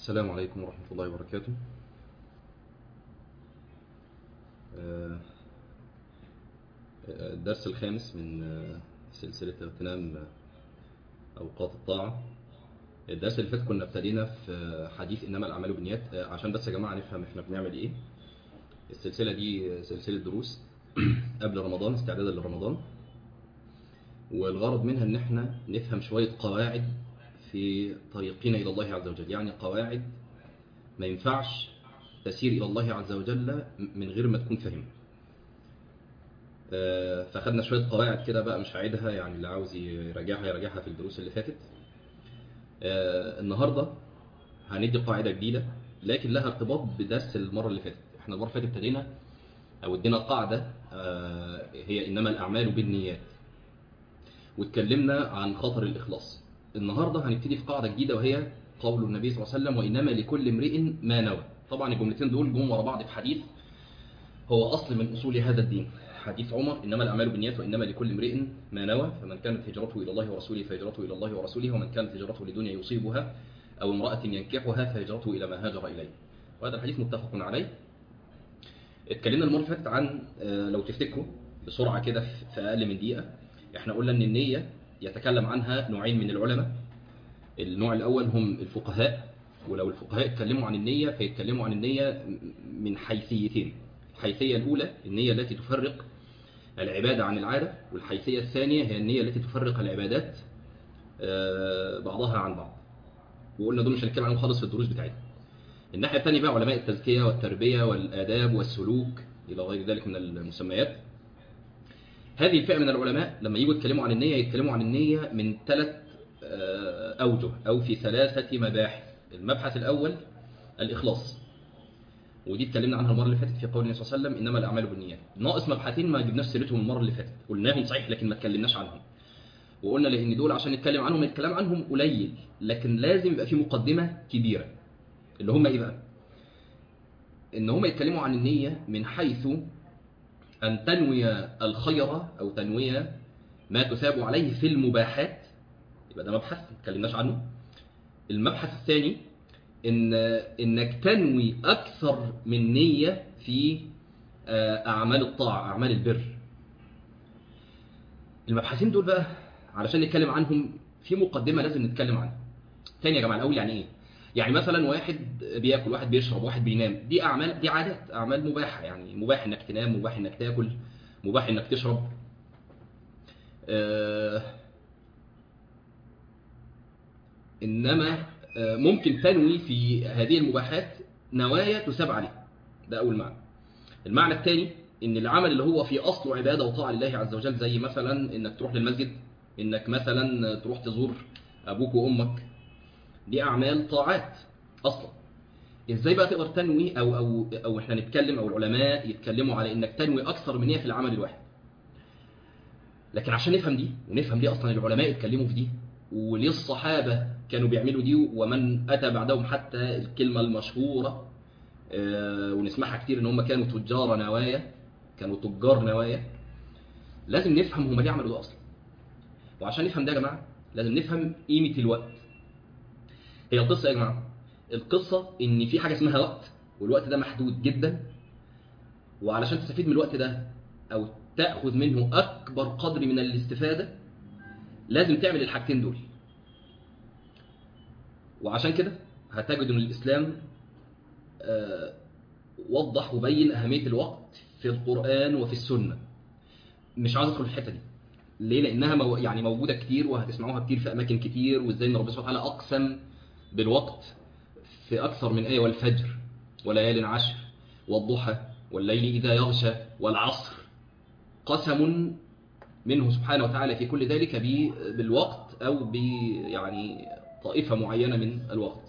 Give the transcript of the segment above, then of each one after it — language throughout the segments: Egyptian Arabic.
السلام عليكم ورحمة الله وبركاته آه، آه، الدرس الخامس من آه، سلسلة اغتنام أوقات الطاعة الدرس اللي فات كنا ابتدينا في حديث إنما الأعمال بالنيات آه، عشان بس يا جماعة نفهم إحنا بنعمل إيه السلسلة دي سلسلة دروس قبل رمضان استعدادا لرمضان والغرض منها إن إحنا نفهم شوية قواعد في طريقنا إلى الله عز وجل يعني قواعد ما ينفعش تسير إلى الله عز وجل من غير ما تكون فاهم آه، فخدنا شوية قواعد كده بقى مش هعيدها يعني اللي عاوز يراجعها يراجعها في الدروس اللي فاتت آه، النهاردة هندي قاعدة جديدة لكن لها ارتباط بدرس المرة اللي فاتت احنا المرة اللي فاتت ابتدينا او ادينا قاعدة آه، هي انما الاعمال بالنيات واتكلمنا عن خطر الاخلاص النهاردة هنبتدي في قاعدة جديدة وهي قول النبي صلى الله عليه وسلم وإنما لكل امرئ ما نوى طبعا الجملتين دول جم ورا بعض في حديث هو أصل من أصول هذا الدين حديث عمر إنما الأعمال بالنيات وإنما لكل امرئ ما نوى فمن كانت هجرته إلى الله ورسوله فهجرته إلى الله ورسوله ومن كانت هجرته لدنيا يصيبها أو امرأة ينكحها فهجرته إلى ما هاجر إليه وهذا الحديث متفق عليه اتكلمنا المرة اللي فاتت عن آه، لو تفتكروا بسرعة كده في أقل من دقيقة احنا قلنا إن النية يتكلم عنها نوعين من العلماء النوع الأول هم الفقهاء ولو الفقهاء اتكلموا عن النية فيتكلموا عن النية من حيثيتين الحيثية الأولى النية التي تفرق العبادة عن العادة والحيثية الثانية هي النية التي تفرق العبادات آه، بعضها عن بعض وقلنا دول مش هنتكلم عنهم خالص في الدروس بتاعتنا الناحية الثانية بقى علماء التزكية والتربية والآداب والسلوك إلى غير ذلك من المسميات هذه الفئة من العلماء لما يجوا يتكلموا عن النية يتكلموا عن النية من ثلاث آه، أوجه أو في ثلاثة مباحث المبحث الأول الإخلاص ودي اتكلمنا عنها المرة اللي فاتت في قول النبي صلى الله عليه وسلم إنما الأعمال بالنيات ناقص مبحثين ما جبناش سيرتهم المرة اللي فاتت قلناهم صحيح لكن ما اتكلمناش عنهم وقلنا لأن دول عشان نتكلم عنهم الكلام عنهم قليل لكن لازم يبقى في مقدمة كبيرة اللي هم إيه بقى؟ إن هم يتكلموا عن النية من حيث أن تنوي الخير أو تنوي ما تثاب عليه في المباحات يبقى ده مبحث ما اتكلمناش عنه المبحث الثاني إن إنك تنوي أكثر من نية في آه، أعمال الطاعة أعمال البر المبحثين دول بقى علشان نتكلم عنهم في مقدمة لازم نتكلم عنها تاني يا جماعة الأول يعني إيه؟ يعني مثلا واحد بياكل واحد بيشرب واحد بينام دي أعمال دي عادات أعمال مباحة يعني مباح إنك تنام مباح إنك تاكل مباح إنك تشرب آه إنما آه ممكن تنوي في هذه المباحات نوايا تساب عليه ده أول معنى المعنى الثاني إن العمل اللي هو في أصله عبادة وطاعة لله عز وجل زي مثلا إنك تروح للمسجد إنك مثلا تروح تزور أبوك وأمك دي أعمال طاعات أصلا إزاي بقى تقدر تنوي أو, أو, أو إحنا نتكلم أو العلماء يتكلموا على إنك تنوي أكثر من نية في العمل الواحد لكن عشان نفهم دي ونفهم ليه أصلا العلماء يتكلموا في دي وليه الصحابة كانوا بيعملوا دي ومن أتى بعدهم حتى الكلمة المشهورة آه، ونسمعها كتير إن هم كانوا تجار نوايا كانوا تجار نوايا لازم نفهم هم ليه عملوا ده أصلا وعشان نفهم ده يا جماعة لازم نفهم قيمة الوقت هي القصة يا جماعة القصة إن في حاجة اسمها وقت والوقت ده محدود جدا وعلشان تستفيد من الوقت ده أو تأخذ منه أكبر قدر من الاستفادة لازم تعمل الحاجتين دول وعشان كده هتجد ان الاسلام آه، وضح وبين اهميه الوقت في القران وفي السنه مش عاوز ادخل في الحته دي ليه لانها مو يعني موجوده كتير وهتسمعوها كتير في اماكن كتير وازاي ان ربنا سبحانه وتعالى اقسم بالوقت في اكثر من ايه والفجر وليال عشر والضحى والليل اذا يغشى والعصر قسم منه سبحانه وتعالى في كل ذلك ب- بالوقت أو ب يعني طائفة معينة من الوقت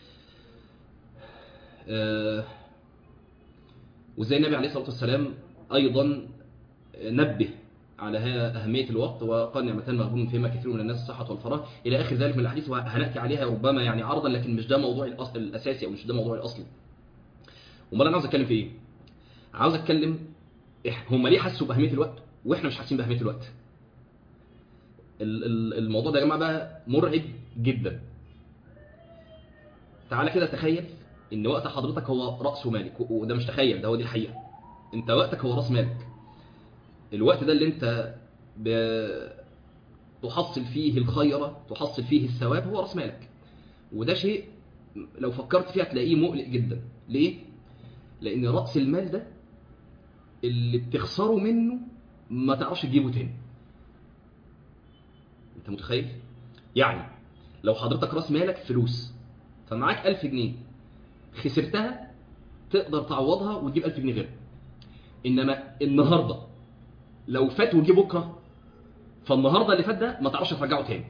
آه، وزي النبي عليه الصلاة والسلام أيضا نبه على ها- أهمية الوقت وقال نعمتان مغبون فيما كثير من الناس الصحة والفراغ إلى آخر ذلك من الأحاديث وهنأتي عليها ربما يعني عرضا لكن مش ده موضوع الأصل الأساسي أو مش ده موضوع الأصلي أمال أنا عاوز أتكلم في إيه؟ عاوز أتكلم إح- هم ليه حسوا بأهمية الوقت وإحنا مش حاسين بأهمية الوقت ال- ال- الموضوع ده يا جماعة بقى مرعب جدا تعالى كده تخيل ان وقت حضرتك هو راس مالك و- وده مش تخيل ده هو دي الحقيقه انت وقتك هو راس مالك الوقت ده اللي انت ب- تحصل فيه الخير تحصل فيه الثواب هو راس مالك وده شيء لو فكرت فيه هتلاقيه مقلق جدا ليه لان راس المال ده اللي بتخسره منه ما تعرفش تجيبه تاني انت متخيل يعني لو حضرتك راس مالك فلوس فمعاك 1000 جنيه خسرتها تقدر تعوضها وتجيب 1000 جنيه غيرها انما النهارده لو فات وجي بكره فالنهارده اللي فات ده ما تعرفش ترجعه تاني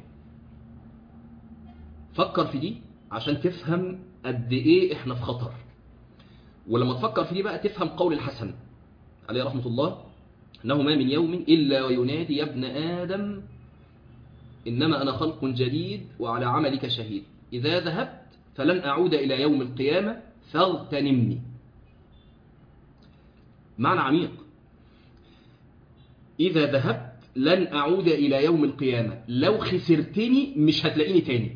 فكر في دي عشان تفهم قد ايه احنا في خطر ولما تفكر في دي بقى تفهم قول الحسن عليه رحمه الله انه ما من يوم الا وينادي يا ابن ادم انما انا خلق جديد وعلى عملك شهيد اذا ذهبت فلن اعود الى يوم القيامه فاغتنمني معنى عميق إذا ذهبت لن أعود إلى يوم القيامة لو خسرتني مش هتلاقيني تاني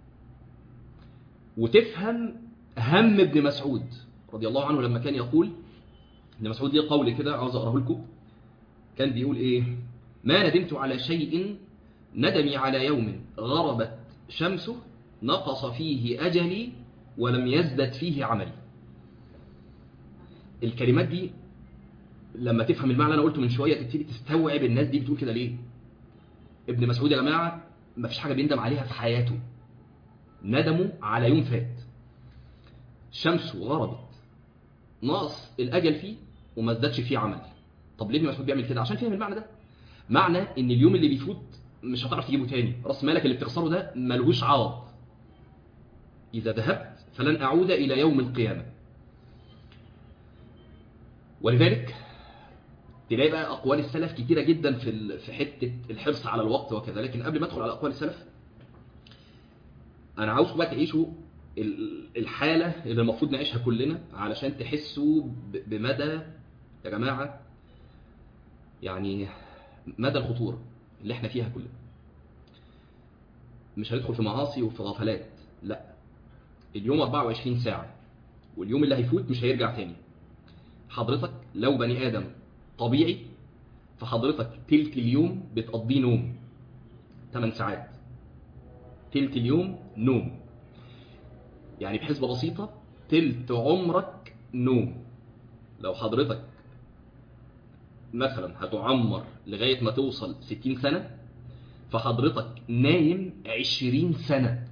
وتفهم هم ابن مسعود رضي الله عنه لما كان يقول ابن مسعود ليه قول كده عاوز أقراه لكم كان بيقول إيه ما ندمت على شيء ندمي على يوم غربت شمسه نقص فيه أجلي ولم يزدد فيه عملي الكلمات دي لما تفهم المعنى اللي انا قلته من شويه تبتدي تستوعب الناس دي بتقول كده ليه ابن مسعود يا جماعه ما فيش حاجه بيندم عليها في حياته ندموا على يوم فات شمسه غربت ناقص الاجل فيه وما ازدادش فيه عمل طب ليه ابن مسعود بيعمل كده عشان فهم المعنى ده معنى ان اليوم اللي بيفوت مش هتعرف تجيبه تاني راس مالك اللي بتخسره ده ملهوش عوض اذا ذهبت فلن اعود الى يوم القيامه ولذلك تلاقي بقى اقوال السلف كتيره جدا في ال- في حته الحرص على الوقت وكذا لكن قبل ما ادخل على اقوال السلف انا عاوزكم بقى تعيشوا ال- الحاله اللي المفروض نعيشها كلنا علشان تحسوا ب- بمدى يا جماعه يعني مدى الخطوره اللي احنا فيها كلنا مش هندخل في معاصي وفي غفلات لا اليوم 24 ساعه واليوم اللي هيفوت مش هيرجع تاني حضرتك لو بني ادم طبيعي فحضرتك تلت اليوم بتقضيه نوم 8 ساعات تلت اليوم نوم يعني بحسبة بسيطة تلت عمرك نوم لو حضرتك مثلا هتعمر لغاية ما توصل 60 سنة فحضرتك نايم 20 سنة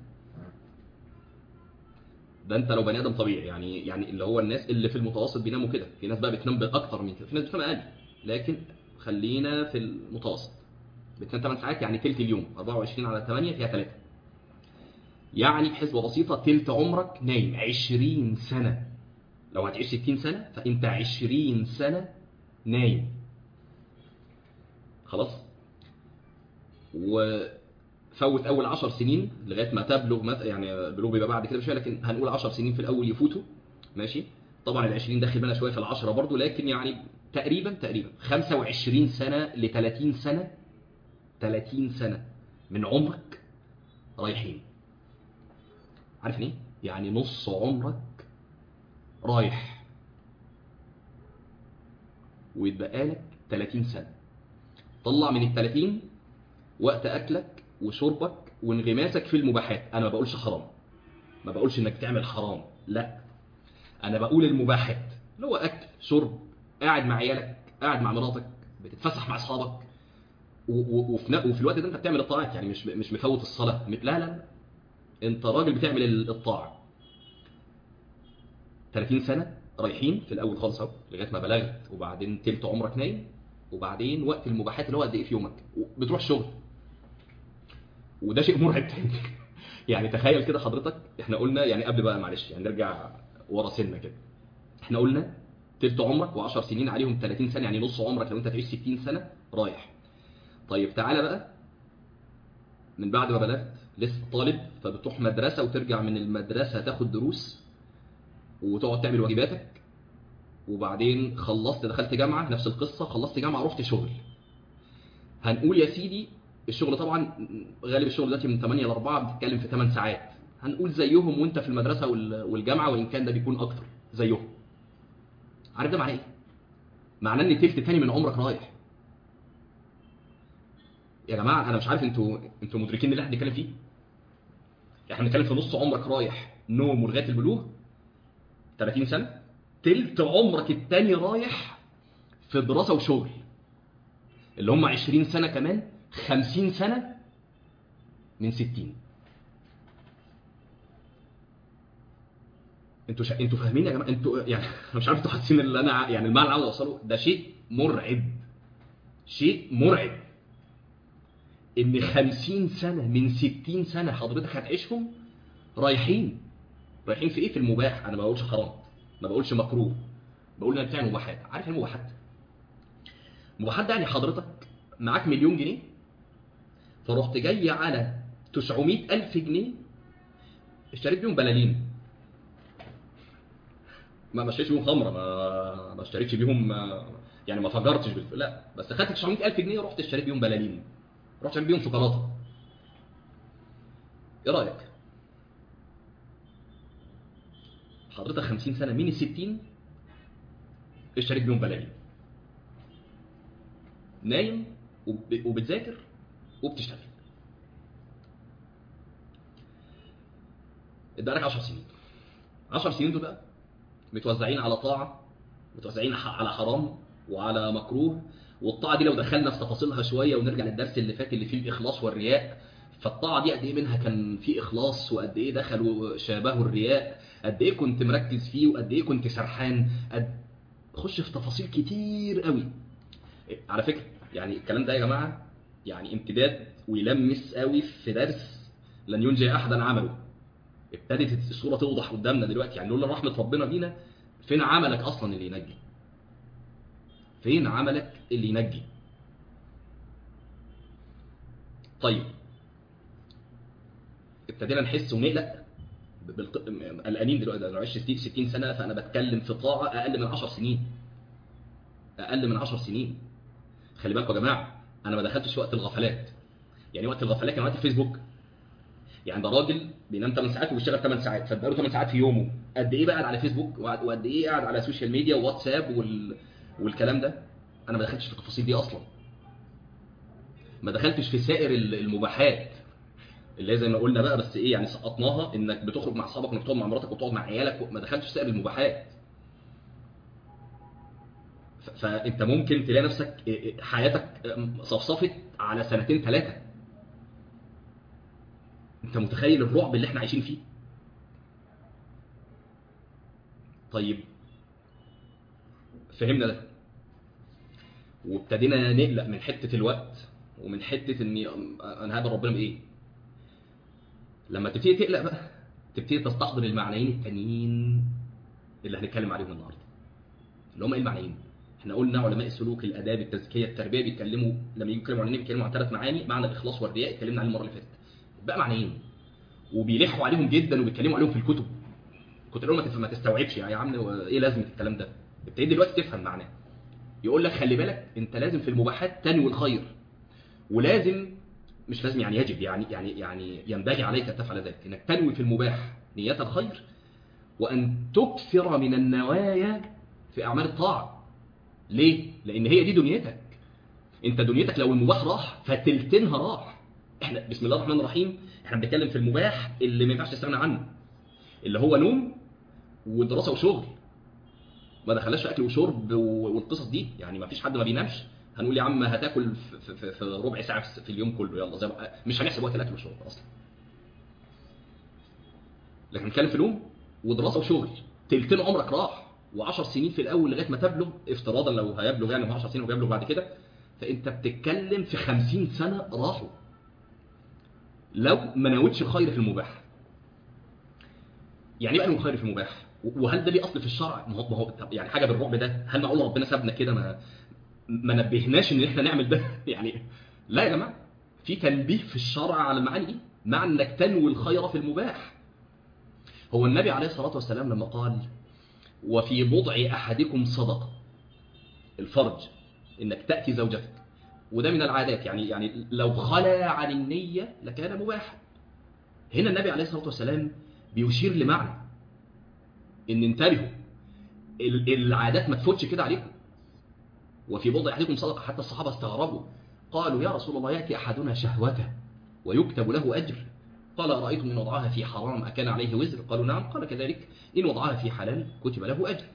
ده انت لو بني ادم طبيعي يعني يعني اللي هو الناس اللي في المتوسط بيناموا كده في ناس بقى بتنام باكتر من كده في ناس بتنام اقل لكن خلينا في المتوسط بتنام 8 ساعات يعني تلت اليوم 24 على 8 فيها 3 يعني بحسبة بسيطة تلت عمرك نايم 20 سنة لو هتعيش 60 سنة فانت 20 سنة نايم خلاص وفوت اول 10 سنين لغايه ما تبلغ مثلا يعني بلوغ بيبقى بعد كده بشويه لكن هنقول 10 سنين في الاول يفوتوا ماشي طبعا ال 20 داخل بالنا شويه في ال 10 برضه لكن يعني تقريبا تقريبا 25 سنه ل 30 سنه 30 سنه من عمرك رايحين عارف يعني ايه؟ يعني نص عمرك رايح ويتبقى لك 30 سنه طلع من ال 30 وقت اكلك وشربك وانغماسك في المباحات انا ما بقولش حرام ما بقولش انك تعمل حرام لا انا بقول المباحات اللي هو اكل شرب قاعد مع عيالك قاعد مع مراتك بتتفسح مع اصحابك و- و- وفي ن- وفي الوقت ده انت بتعمل الطاعات يعني مش مش مفوت الصلاه م- لا لا لا. انت راجل بتعمل ال- الطاعه 30 سنه رايحين في الاول خالص اهو لغايه ما بلغت وبعدين تلت عمرك نايم وبعدين وقت المباحات اللي هو قد ايه في يومك بتروح شغل وده شيء مرعب تاني يعني تخيل كده حضرتك احنا قلنا يعني قبل بقى معلش يعني نرجع ورا سنه كده احنا قلنا تلت عمرك و10 سنين عليهم 30 سنه يعني نص عمرك لو انت تعيش 60 سنه رايح طيب تعالى بقى من بعد ما بلغت لسه طالب فبتروح مدرسه وترجع من المدرسه تاخد دروس وتقعد تعمل واجباتك وبعدين خلصت دخلت جامعه نفس القصه خلصت جامعه رحت شغل هنقول يا سيدي الشغل طبعا غالب الشغل دلوقتي من 8 ل 4 بتتكلم في 8 ساعات هنقول زيهم وانت في المدرسه وال- والجامعه وان كان ده بيكون اكتر زيهم عارف ده معناه ايه معناه ان تلت تاني من عمرك رايح يا جماعه انا مش عارف انتوا انتوا مدركين اللي احنا بنتكلم فيه احنا بنتكلم في نص عمرك رايح نوم ولغايه البلوغ 30 سنه تلت عمرك التاني رايح في دراسه وشغل اللي هم 20 سنه كمان 50 سنه من 60 انتوا شا... انتوا فاهمين يا جماعه انتوا يعني انا مش عارف انتوا حاسين اللي انا ع- يعني المعنى اللي عاوز اوصله ده شيء مرعب شيء مرعب ان 50 سنه من 60 سنه حضرتك هتعيشهم رايحين رايحين في ايه في المباح انا ما بقولش حرام ما بقولش مكروه بقول انك بتعمل مباحات عارف ايه المباحات مباحات ده يعني حضرتك معاك مليون جنيه فرحت جاي على 900 ألف جنيه اشتريت بيهم بلالين ما ما اشتريتش بيهم خمره ما ما اشتريتش بيهم ما- يعني ما فجرتش بالف... لا بس خدت 900 ألف جنيه ورحت اشتريت بيهم بلالين رحت اشتريت بيهم شوكولاته ايه رايك حضرتك 50 سنه من ال 60 اشتريت بيهم بلالين نايم وب- وبتذاكر وبتشتغل ادالك 10 سنين 10 سنين دول بقى متوزعين على طاعه متوزعين ح- على حرام وعلى مكروه والطاعه دي لو دخلنا في تفاصيلها شويه ونرجع للدرس اللي فات اللي فيه الاخلاص والرياء فالطاعه دي قد ايه منها كان فيه اخلاص وقد ايه دخلوا شابهوا الرياء قد ايه كنت مركز فيه وقد ايه كنت سرحان قد خش في تفاصيل كتير قوي على فكره يعني الكلام ده يا جماعه يعني امتداد ويلمس قوي في درس لن ينجي احدا عمله ابتدت الصوره توضح قدامنا دلوقتي يعني لولا رحمه ربنا بينا فين عملك اصلا اللي ينجي فين عملك اللي ينجي طيب ابتدينا نحس ونقلق بالق- قلقانين دلوقتي انا عشت 60 سنه فانا بتكلم في طاعه اقل من 10 سنين اقل من 10 سنين خلي بالكم يا جماعه انا ما دخلتش وقت الغفلات يعني وقت الغفلات كان وقت الفيسبوك يعني ده راجل بينام 8 ساعات وبيشتغل 8 ساعات فبقى له 8 ساعات في يومه قد ايه بقى قاعد على فيسبوك وقد وقد ايه قاعد على السوشيال ميديا وواتساب وال... والكلام ده انا ما دخلتش في التفاصيل دي اصلا ما دخلتش في سائر ال- المباحات اللي هي زي ما قلنا بقى بس ايه يعني سقطناها انك بتخرج مع اصحابك انك تقعد مع مراتك وتقعد مع عيالك ما دخلتش في سائر المباحات ف- فانت ممكن تلاقي نفسك حياتك صفصفت على سنتين ثلاثه انت متخيل الرعب اللي احنا عايشين فيه طيب فهمنا ده وابتدينا نقلق من حته الوقت ومن حته اني انا هقابل ربنا بايه لما تبتدي تقلق بقى تبتدي تستحضر المعنيين التانيين اللي هنتكلم عليهم النهارده اللي هم ايه المعنيين احنا قلنا علماء السلوك الاداب التزكيه التربيه بيتكلموا لما يجوا يتكلموا عن النبي بيتكلموا عن ثلاث معاني معنى الاخلاص والرياء اتكلمنا عليه المره اللي فاتت بقى معنيين وبيلحوا عليهم جدا وبيتكلموا عليهم في الكتب كنت اقول ما تف- ما تستوعبش يا عم هو ايه لازمه الكلام ده ابتدي دلوقتي تفهم معناه يقول لك خلي بالك انت لازم في المباحات تنوي الخير ولازم مش لازم يعني يجب يعني يعني يعني ينبغي عليك ان تفعل ذلك انك تنوي في المباح نية الخير وان تكثر من النوايا في اعمال الطاعه ليه لان هي دي دنيتك انت دنيتك لو المباح راح فتلتينها راح احنا بسم الله الرحمن الرحيم احنا بنتكلم في المباح اللي ما ينفعش تستغنى عنه اللي هو نوم ودراسه وشغل ما دخلناش في اكل وشرب و- والقصص دي يعني ما فيش حد ما بينامش هنقول يا عم هتاكل في, في, في ربع ساعه في- في اليوم كله يلا زي ما- مش هنحسب وقت الاكل والشرب اصلا لكن بنتكلم في نوم ودراسه وشغل تلتين عمرك راح و10 سنين في الاول لغايه ما تبلغ افتراضا لو هيبلغ يعني هو 10 سنين وبيبلغ بعد كده فانت بتتكلم في 50 سنه راحوا لو ما نويتش الخير في المباح يعني ايه بقى الخير في المباح وهل ده ليه اصل في الشرع ما هو ما هو طب يعني حاجه بالرعب ده هل معقول ربنا سابنا كده ما ما نبهناش ان احنا نعمل ده يعني لا يا جماعه في تنبيه في الشرع على المعاني دي مع انك تنوي الخير في المباح هو النبي عليه الصلاه والسلام لما قال وفي بضع احدكم صدقه الفرج انك تاتي زوجتك وده من العادات يعني يعني لو خلا عن النيه لكان مباحا هنا النبي عليه الصلاه والسلام بيشير لمعنى ان انتبهوا ال- العادات ما تفوتش كده عليكم وفي بضع احدكم صدقه حتى الصحابه استغربوا قالوا يا رسول الله ياتي احدنا شهوته ويكتب له اجر قال ارايتم ان وضعها في حرام اكان عليه وزر قالوا نعم قال كذلك ان وضعها في حلال كتب له اجر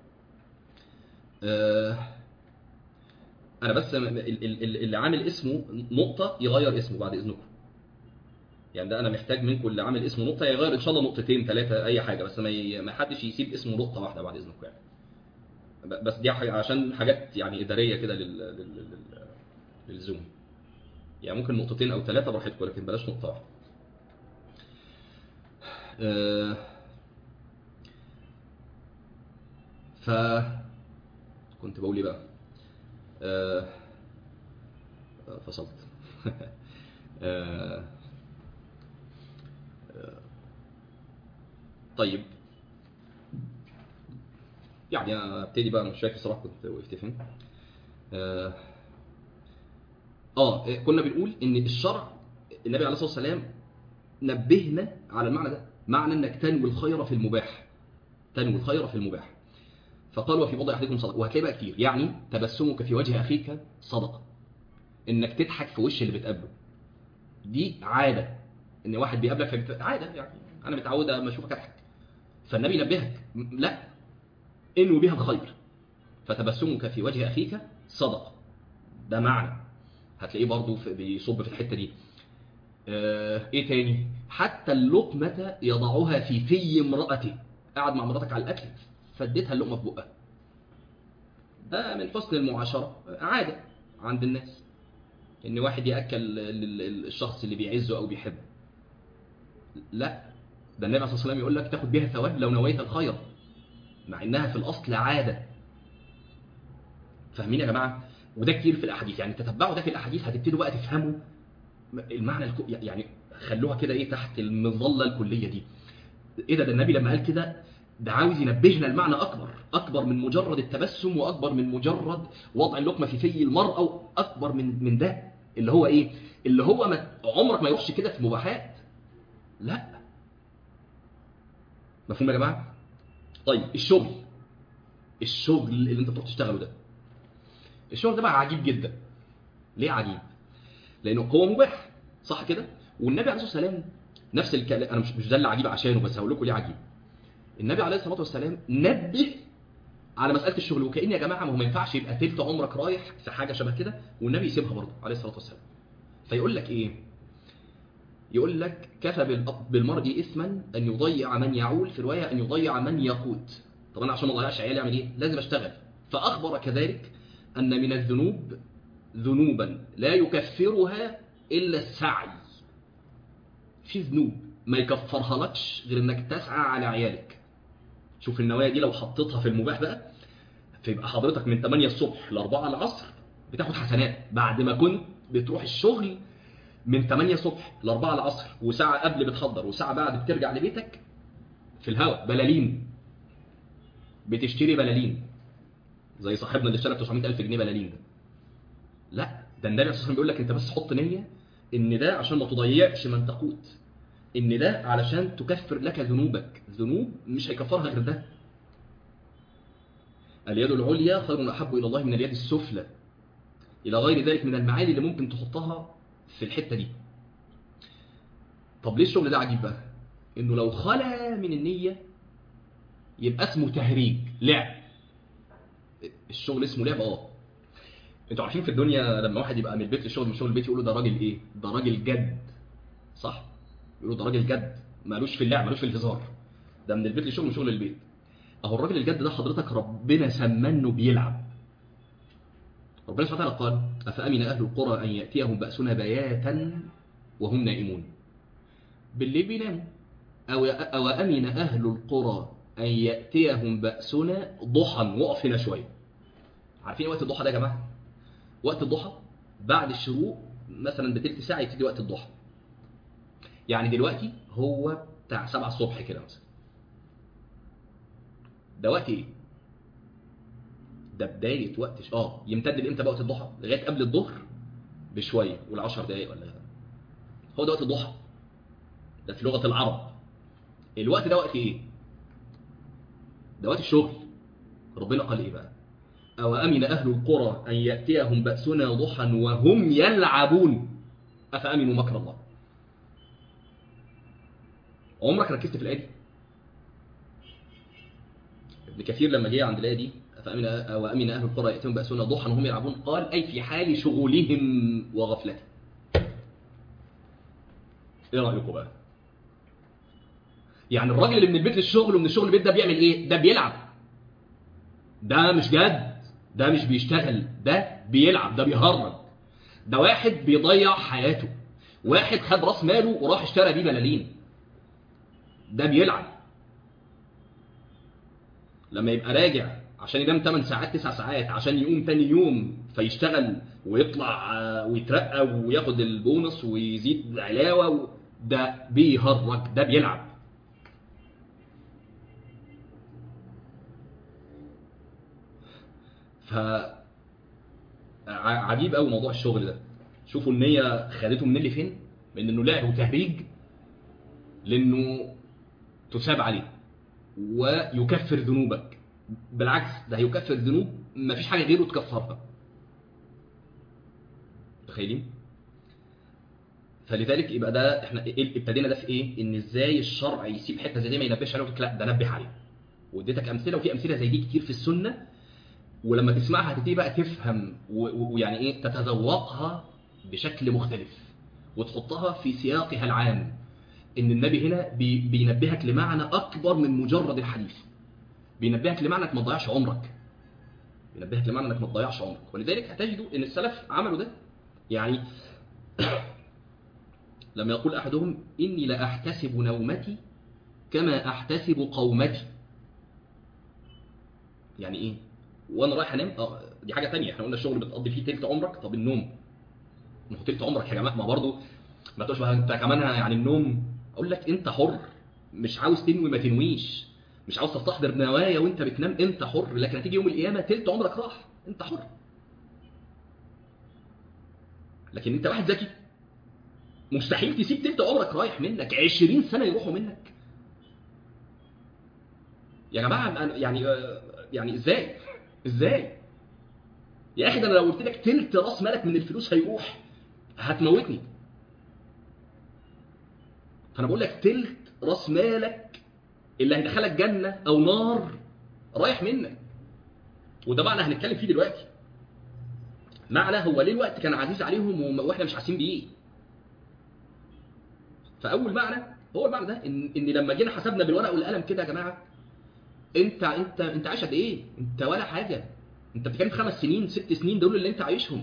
آه، انا بس م- ال- ال- ال- اللي عامل اسمه نقطه يغير اسمه بعد اذنكم يعني ده انا محتاج منكم اللي عامل اسمه نقطه يغير ان شاء الله نقطتين ثلاثه اي حاجه بس ما ي- ما حدش يسيب اسمه نقطه واحده بعد اذنكم يعني ب- بس دي حاجة عشان حاجات يعني اداريه كده لل... لل... لل... للزوم يعني ممكن نقطتين او ثلاثه براحتكم لكن بلاش نقطه واحده آه، ف كنت بقول ايه بقى آه، آه، فصلت آه، آه، طيب يعني أنا ابتدي بقى انا مش فاكر صراحه كنت وقفت فين اه آه، كنا بنقول ان الشرع النبي عليه الصلاه والسلام نبهنا على المعنى ده معنى انك تنوي الخير في المباح تنوي الخير في المباح فقال وفي وضع احدكم صدقه وهتلاقي بقى كتير يعني تبسمك في وجه اخيك صدقه انك تضحك في وش اللي بتقابله دي عاده ان واحد بيقابلك فبت... عاده يعني انا متعود اما اشوفك اضحك فالنبي ينبهك م- لا انوي بها الخير فتبسمك في وجه اخيك صدقه ده معنى هتلاقيه برضو في بيصب في الحته دي آه، ايه تاني حتى اللقمه يضعها في في امراته قاعد مع مراتك على الاكل فديتها اللقمه في بقها ده من حسن المعاشره عاده عند الناس ان واحد ياكل ال- ال- الشخص اللي بيعزه او بيحبه لا ده النبي عليه الصلاه والسلام يقول لك تاخد بيها ثواب لو نويت الخير مع انها في الاصل عاده فاهمين يا جماعه وده كتير في الاحاديث يعني تتبعوا ده في الاحاديث هتبتدوا بقى تفهموا المعنى الكو... يعني خلوها كده ايه تحت المظله الكليه دي ايه ده ده النبي لما قال كده ده عاوز ينبهنا المعنى اكبر اكبر من مجرد التبسم واكبر من مجرد وضع اللقمه في في المرأة واكبر من من ده اللي هو ايه اللي هو ما عمرك ما يروحش كده في مباحات لا مفهوم يا جماعه طيب الشغل الشغل اللي انت بتروح تشتغله ده الشغل ده بقى عجيب جدا ليه عجيب لانه هو مباح صح كده والنبي عليه الصلاه والسلام نفس الكلام انا مش مش ده اللي عجيب عشانه بس هقول لكم ليه عجيب النبي عليه الصلاه والسلام نبه على مساله الشغل وكأن يا جماعه ما هو ما ينفعش يبقى تلت عمرك رايح في حاجه شبه كده والنبي يسيبها برضه عليه الصلاه والسلام فيقول لك ايه يقول لك كفى بالأ- بالمرء اثما ان يضيع من يعول في روايه ان يضيع من يقوت طب انا عشان ما اضيعش عيالي اعمل ايه لازم اشتغل فاخبر كذلك ان من الذنوب ذنوبا لا يكفرها الا السعي في ذنوب ما يكفرها لكش غير انك تسعى على عيالك شوف النوايا دي لو حطيتها في المباح بقى فيبقى حضرتك من 8 الصبح ل 4 العصر بتاخد حسنات بعد ما كنت بتروح الشغل من 8 الصبح ل 4 العصر وساعة قبل بتحضر وساعة بعد بترجع لبيتك في الهواء بلالين بتشتري بلالين زي صاحبنا اللي اشترى ب 900000 جنيه بلالين ده لا ده النبي صلى الله عليه وسلم بيقول لك انت بس حط نية ان ده عشان ما تضيعش من تقوت ان ده علشان تكفر لك ذنوبك ذنوب مش هيكفرها غير ده اليد العليا خير احب الى الله من اليد السفلى الى غير ذلك من المعاني اللي ممكن تحطها في الحته دي طب ليه الشغل ده عجيب بقى انه لو خلا من النيه يبقى اسمه تهريج لعب الشغل اسمه لعب اه انتوا عارفين في الدنيا لما واحد يبقى من البيت للشغل من الشغل البيت يقولوا ده راجل ايه ده راجل جد صح يقولوا ده راجل جد مالوش في اللعب مالوش في الهزار ده من البيت للشغل من شغل للبيت اهو الراجل الجد ده حضرتك ربنا سمى انه بيلعب ربنا سبحانه وتعالى قال افامن اهل القرى ان ياتيهم باسنا بياتا وهم نائمون بالليل بيناموا او او امن اهل القرى ان ياتيهم باسنا ضحى وقف هنا شويه عارفين إيه وقت الضحى ده يا جماعه وقت الضحى بعد الشروق مثلا بتلت ساعه يبتدي وقت الضحى يعني دلوقتي هو بتاع 7 الصبح كده مثلا ده وقت ايه ده بدايه وقت ش... اه يمتد لامتى بقى وقت الضحى لغايه قبل الظهر بشويه وال10 دقايق ولا هو ده وقت الضحى ده في لغه العرب الوقت ده وقت ايه ده وقت الشغل ربنا قال ايه بقى او امن اهل القرى ان ياتيهم باسنا ضحى وهم يلعبون افامنوا مكر الله عمرك ركزت في الايه دي ابن كثير لما جه عند الايه دي فامن او امن اهل القرى ياتيهم باسنا ضحى وهم يلعبون قال اي في حال شغلهم وغفلتهم ايه رايكم بقى يعني الراجل اللي من البيت للشغل ومن الشغل للبيت ده بيعمل ايه ده بيلعب ده مش جد ده مش بيشتغل ده بيلعب ده بيهرج ده واحد بيضيع حياته واحد خد راس ماله وراح اشترى بيه بلالين ده بيلعب لما يبقى راجع عشان ينام 8 ساعات 9 ساعات عشان يقوم تاني يوم فيشتغل ويطلع آه، ويترقى وياخد البونص ويزيد علاوه و... ده بيهرج ده بيلعب ف ع- عجيب قوي موضوع الشغل ده شوفوا النية خدته من اللي فين من انه لعب وتهريج لانه تساب عليه ويكفر ذنوبك بالعكس ده هيكفر ذنوب مفيش حاجه غيره تكفرها متخيلين فلذلك يبقى ده احنا إيه- ابتدينا ده في ايه ان ازاي الشرع يسيب حته زي دي ما ينبهش عليها ويقول لك لا ده نبه عليها واديتك امثله وفي امثله زي دي كتير في السنه ولما تسمعها هتبتدي بقى تفهم و- و- ويعني ايه تتذوقها بشكل مختلف وتحطها في سياقها العام ان النبي هنا بي بينبهك لمعنى اكبر من مجرد الحديث بينبهك لمعنى انك ما تضيعش عمرك بينبهك لمعنى انك ما تضيعش عمرك ولذلك هتجدوا ان السلف عملوا ده يعني لما يقول احدهم اني لاحتسب نومتي كما احتسب قومتي يعني ايه وانا رايح انام اه دي حاجه تانية احنا قلنا الشغل بتقضي فيه تلت عمرك طب النوم ما هو تلت عمرك يا جماعه ما برضه ما تقولش بقى انت كمان يعني النوم اقول لك انت حر مش عاوز تنوي ما تنويش مش عاوز تستحضر نوايا وانت بتنام انت حر لكن هتيجي يوم القيامه تلت عمرك راح انت حر لكن انت واحد ذكي مستحيل تسيب تلت عمرك رايح منك 20 سنه يروحوا منك يا جماعه أنا- يعني آه، يعني ازاي ازاي يا اخي ده انا لو قلت لك تلت راس مالك من الفلوس هيروح هتموتني فانا بقول لك تلت راس مالك اللي هيدخلك جنه او نار رايح منك وده معنى هنتكلم فيه دلوقتي معنى هو ليه الوقت كان عزيز عليهم وم- واحنا مش حاسين بيه فاول معنى هو المعنى ده ان ان لما جينا حسبنا بالورق والقلم كده يا جماعه انت انت انت عايش قد ايه انت ولا حاجه انت بتتكلم في خمس سنين ست سنين دول اللي انت عايشهم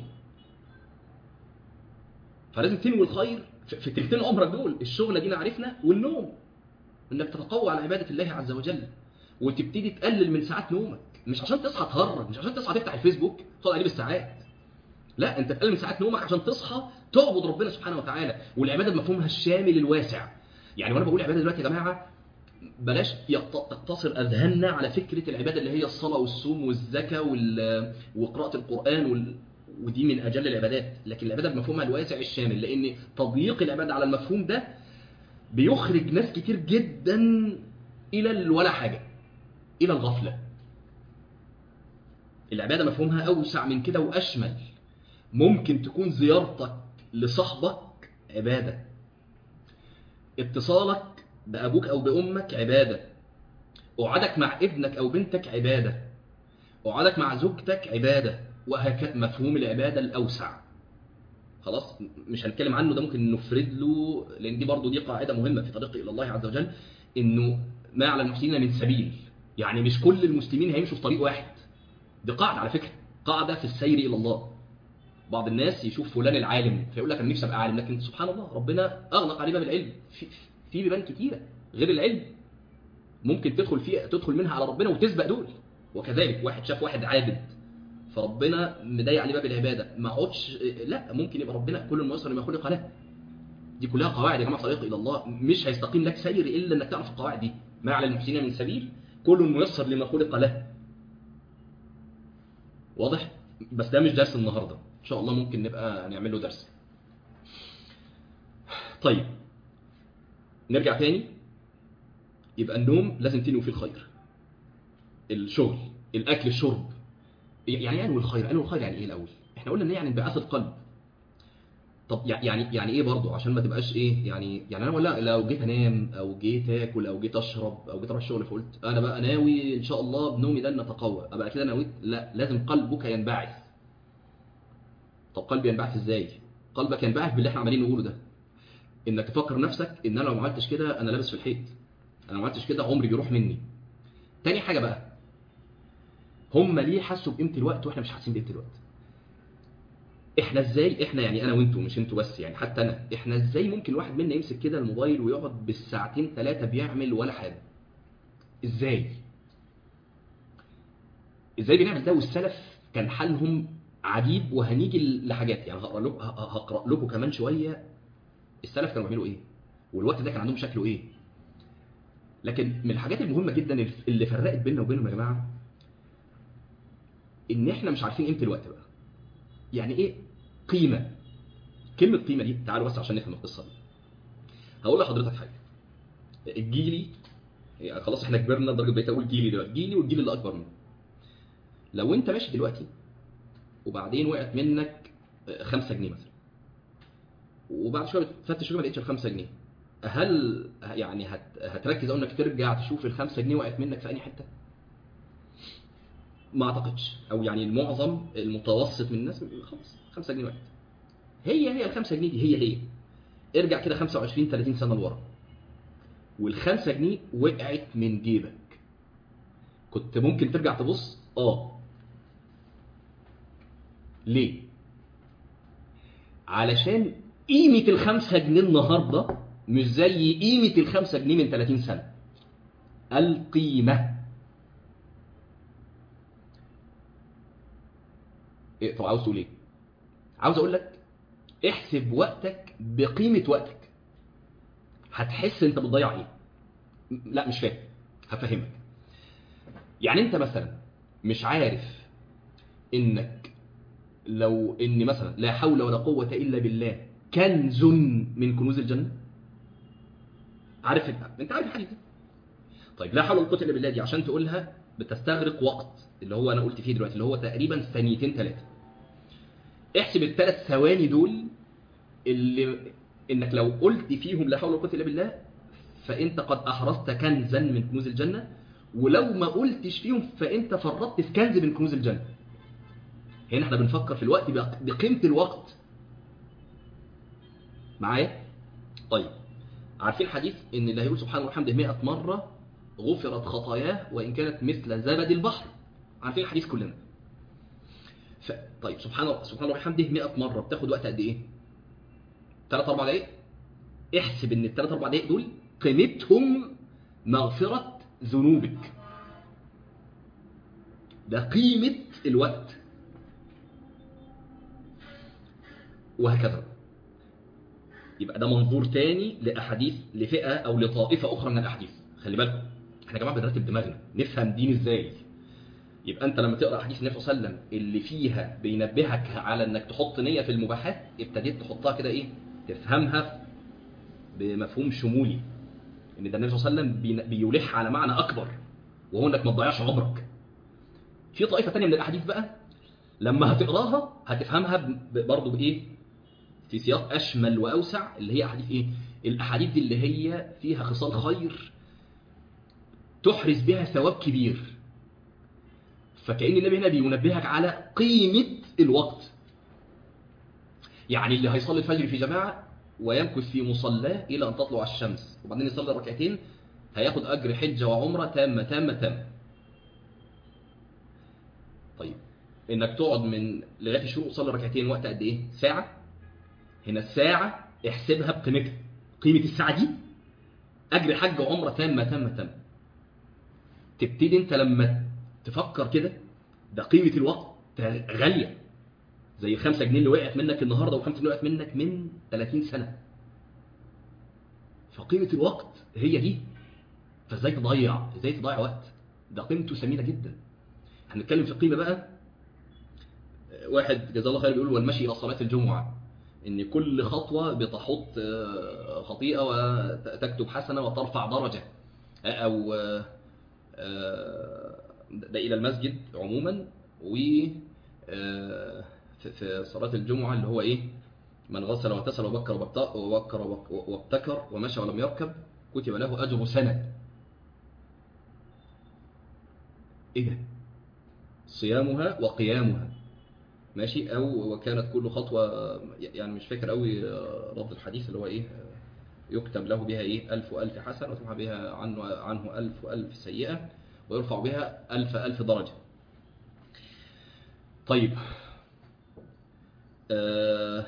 فلازم تنوي الخير في في تلتين عمرك دول الشغله دي عرفنا والنوم انك تتقوى على عباده الله عز وجل وتبتدي تقلل من ساعات نومك مش عشان تصحى تهرج مش عشان تصحى تفتح الفيسبوك تقعد عليه بالساعات لا انت تقلل من ساعات نومك عشان تصحى تعبد ربنا سبحانه وتعالى والعباده بمفهومها الشامل الواسع يعني وانا بقول عباده دلوقتي يا جماعه بلاش يقت- تقتصر اذهاننا على فكره العباده اللي هي الصلاه والصوم والزكاه وال- وقراءه القران وال... ودي من اجل العبادات لكن العباده بمفهومها الواسع الشامل لان تضييق العباده على المفهوم ده بيخرج ناس كتير جدا الى ال- ولا حاجه الى الغفله العباده مفهومها اوسع من كده واشمل ممكن تكون زيارتك لصاحبك عباده اتصالك بأبوك أو بأمك عبادة قعدك مع ابنك أو بنتك عبادة قعدك مع زوجتك عبادة وهكذا مفهوم العبادة الأوسع خلاص مش هنتكلم عنه ده ممكن نفرد له لأن دي برضو دي قاعدة مهمة في طريق إلى الله عز وجل إنه ما على المحسنين من سبيل يعني مش كل المسلمين هيمشوا في طريق واحد دي قاعدة على فكرة قاعدة في السير إلى الله بعض الناس يشوف فلان العالم فيقول لك انا نفسي ابقى عالم لكن سبحان الله ربنا اغلق عليه باب العلم في, في بيبان كتيره غير العلم ممكن تدخل فيها تدخل منها على ربنا وتسبق دول وكذلك واحد شاف واحد عابد فربنا مضايق عليه باب العباده ما اقعدش لا ممكن يبقى ربنا كل الميسر لما خلق له دي كلها قواعد يا جماعه طريق الى الله مش هيستقيم لك سير الا انك تعرف القواعد دي ما على المحسنين من سبيل كل ميسر لما خلق له واضح بس ده مش درس النهارده ان شاء الله ممكن نبقى نعمل له درس طيب نرجع تاني يبقى النوم لازم تنوي فيه الخير الشغل الاكل الشرب يعني ايه انوي الخير انوي الخير يعني ايه الاول احنا قلنا ان هي يعني انبعاث القلب طب يع- يعني يعني ايه برضه عشان ما تبقاش ايه يعني يعني انا ولا لو جيت انام او جيت اكل او جيت اشرب او جيت اروح الشغل فقلت انا بقى ناوي ان شاء الله بنومي ده ان اتقوى ابقى كده نويت لا لازم قلبك ينبعث طب قلبي ينبعث ازاي قلبك ينبعث باللي احنا عمالين نقوله ده انك تفكر نفسك ان انا لو ما عملتش كده انا لابس في الحيط انا ما عملتش كده عمري بيروح مني تاني حاجه بقى هم ليه حسوا بقيمه الوقت واحنا مش حاسين بقيمه الوقت احنا ازاي احنا يعني انا وانتوا مش انتوا بس يعني حتى انا احنا ازاي ممكن الواحد منا يمسك كده الموبايل ويقعد بالساعتين ثلاثه بيعمل ولا حاجه ازاي ازاي بنعمل ده والسلف كان حالهم عجيب وهنيجي لحاجات يعني هقرا لكم هقرا لكم كمان شويه السلف كانوا بيعملوا ايه والوقت ده كان عندهم شكله ايه لكن من الحاجات المهمه جدا اللي فرقت بيننا وبينهم يا جماعه ان احنا مش عارفين قيمه الوقت بقى يعني ايه قيمه كلمه قيمه دي تعالوا بس عشان نفهم القصه دي هقول لحضرتك حاجه الجيلي يعني خلاص احنا كبرنا لدرجه بقيت اقول جيلي دلوقتي جيلي والجيل اللي اكبر منه لو انت ماشي دلوقتي وبعدين وقعت منك 5 جنيه مثلا وبعد شويه بتفتش ما لقيتش ال 5 جنيه هل يعني هت... هتركز او انك ترجع تشوف ال 5 جنيه وقعت منك في اي حته؟ ما اعتقدش او يعني المعظم المتوسط من الناس خلاص 5 جنيه وقعت هي هي ال 5 جنيه دي هي هي ارجع كده 25 30 سنه لورا وال 5 جنيه وقعت من جيبك كنت ممكن ترجع تبص اه ليه؟ علشان قيمة الخمسة جنيه النهاردة مش زي قيمة الخمسة جنيه من 30 سنة القيمة إيه طب عاوز تقول ايه؟ عاوز اقول لك احسب وقتك بقيمة وقتك هتحس انت بتضيع ايه لا مش فاهم هفهمك يعني انت مثلا مش عارف انك لو ان مثلا لا حول ولا قوة الا بالله كنز من كنوز الجنة عارف انت انت عارف الحديث ده طيب لا حول ولا قوة الا بالله دي عشان تقولها بتستغرق وقت اللي هو انا قلت فيه دلوقتي اللي هو تقريبا ثانيتين ثلاثة احسب الثلاث ثواني دول اللي انك لو قلت فيهم لا حول ولا قوة الا بالله فانت قد احرزت كنزا من كنوز الجنة ولو ما قلتش فيهم فانت فرطت في كنز من كنوز الجنة هنا احنا بنفكر في الوقت بقيمة الوقت معايا طيب عارفين حديث ان اللي هيقول سبحانه وبحمده 100 مرة غفرت خطاياه وان كانت مثل زبد البحر عارفين الحديث كلنا ف... طيب سبحان الله سبحان الله وبحمده 100 مرة بتاخد وقت قد ايه 3 4 دقايق احسب ان ال 3 4 دقايق دول قيمتهم مغفرة ذنوبك ده قيمة الوقت وهكذا يبقى ده منظور تاني لأحاديث لفئة أو لطائفة أخرى من الأحاديث خلي بالكم احنا يا جماعة بنرتب دماغنا نفهم دين ازاي يبقى انت لما تقرا حديث النبي صلى الله عليه وسلم اللي فيها بينبهك على انك تحط نيه في المباحات ابتديت تحطها كده ايه تفهمها بمفهوم شمولي ان ده النبي صلى الله عليه وسلم بيلح على معنى اكبر وهو انك ما تضيعش عمرك في طائفه ثانيه من الاحاديث بقى لما هتقراها هتفهمها برضه بايه في سياق اشمل واوسع اللي هي احاديث ايه الاحاديث دي اللي هي فيها خصال خير تحرز بها ثواب كبير فكأن النبي هنا بينبهك على قيمة الوقت يعني اللي هيصلي الفجر في جماعة ويمكث في مصلاه إلى أن تطلع الشمس وبعدين يصلي ركعتين هياخد أجر حجة وعمرة تامة تامة تامة طيب إنك تقعد من لغاية الشروق تصلي ركعتين وقت قد إيه؟ ساعة هنا الساعة احسبها بقيمتها قيمة الساعة دي أجر حج وعمرة تامة تامة تامة تبتدي أنت لما تفكر كده ده قيمة الوقت غالية زي الخمسة جنيه اللي وقعت منك النهاردة والخمسة جنيه وقعت منك من 30 سنة فقيمة الوقت هي دي فازاي تضيع ازاي تضيع وقت ده قيمته ثمينة جدا هنتكلم في القيمة بقى واحد جزاه الله خير بيقول والمشي إلى صلاة الجمعة ان كل خطوه بتحط آه، خطيئه وتكتب حسنه وترفع درجه او آه، آه، ده الى المسجد عموما و آه، في- في صلاه الجمعه اللي هو ايه من غسل واغتسل وبكر وبكر وبكر وابتكر ومشى ولم يركب كتب له اجر سنه ايه ده صيامها وقيامها ماشي او وكانت كل خطوه يعني مش فاكر قوي رد الحديث اللي هو ايه يكتب له بها ايه ألف وألف حسنة وتمحى بها عنه عنه ألف وألف سيئة ويرفع بها ألف ألف درجة طيب آه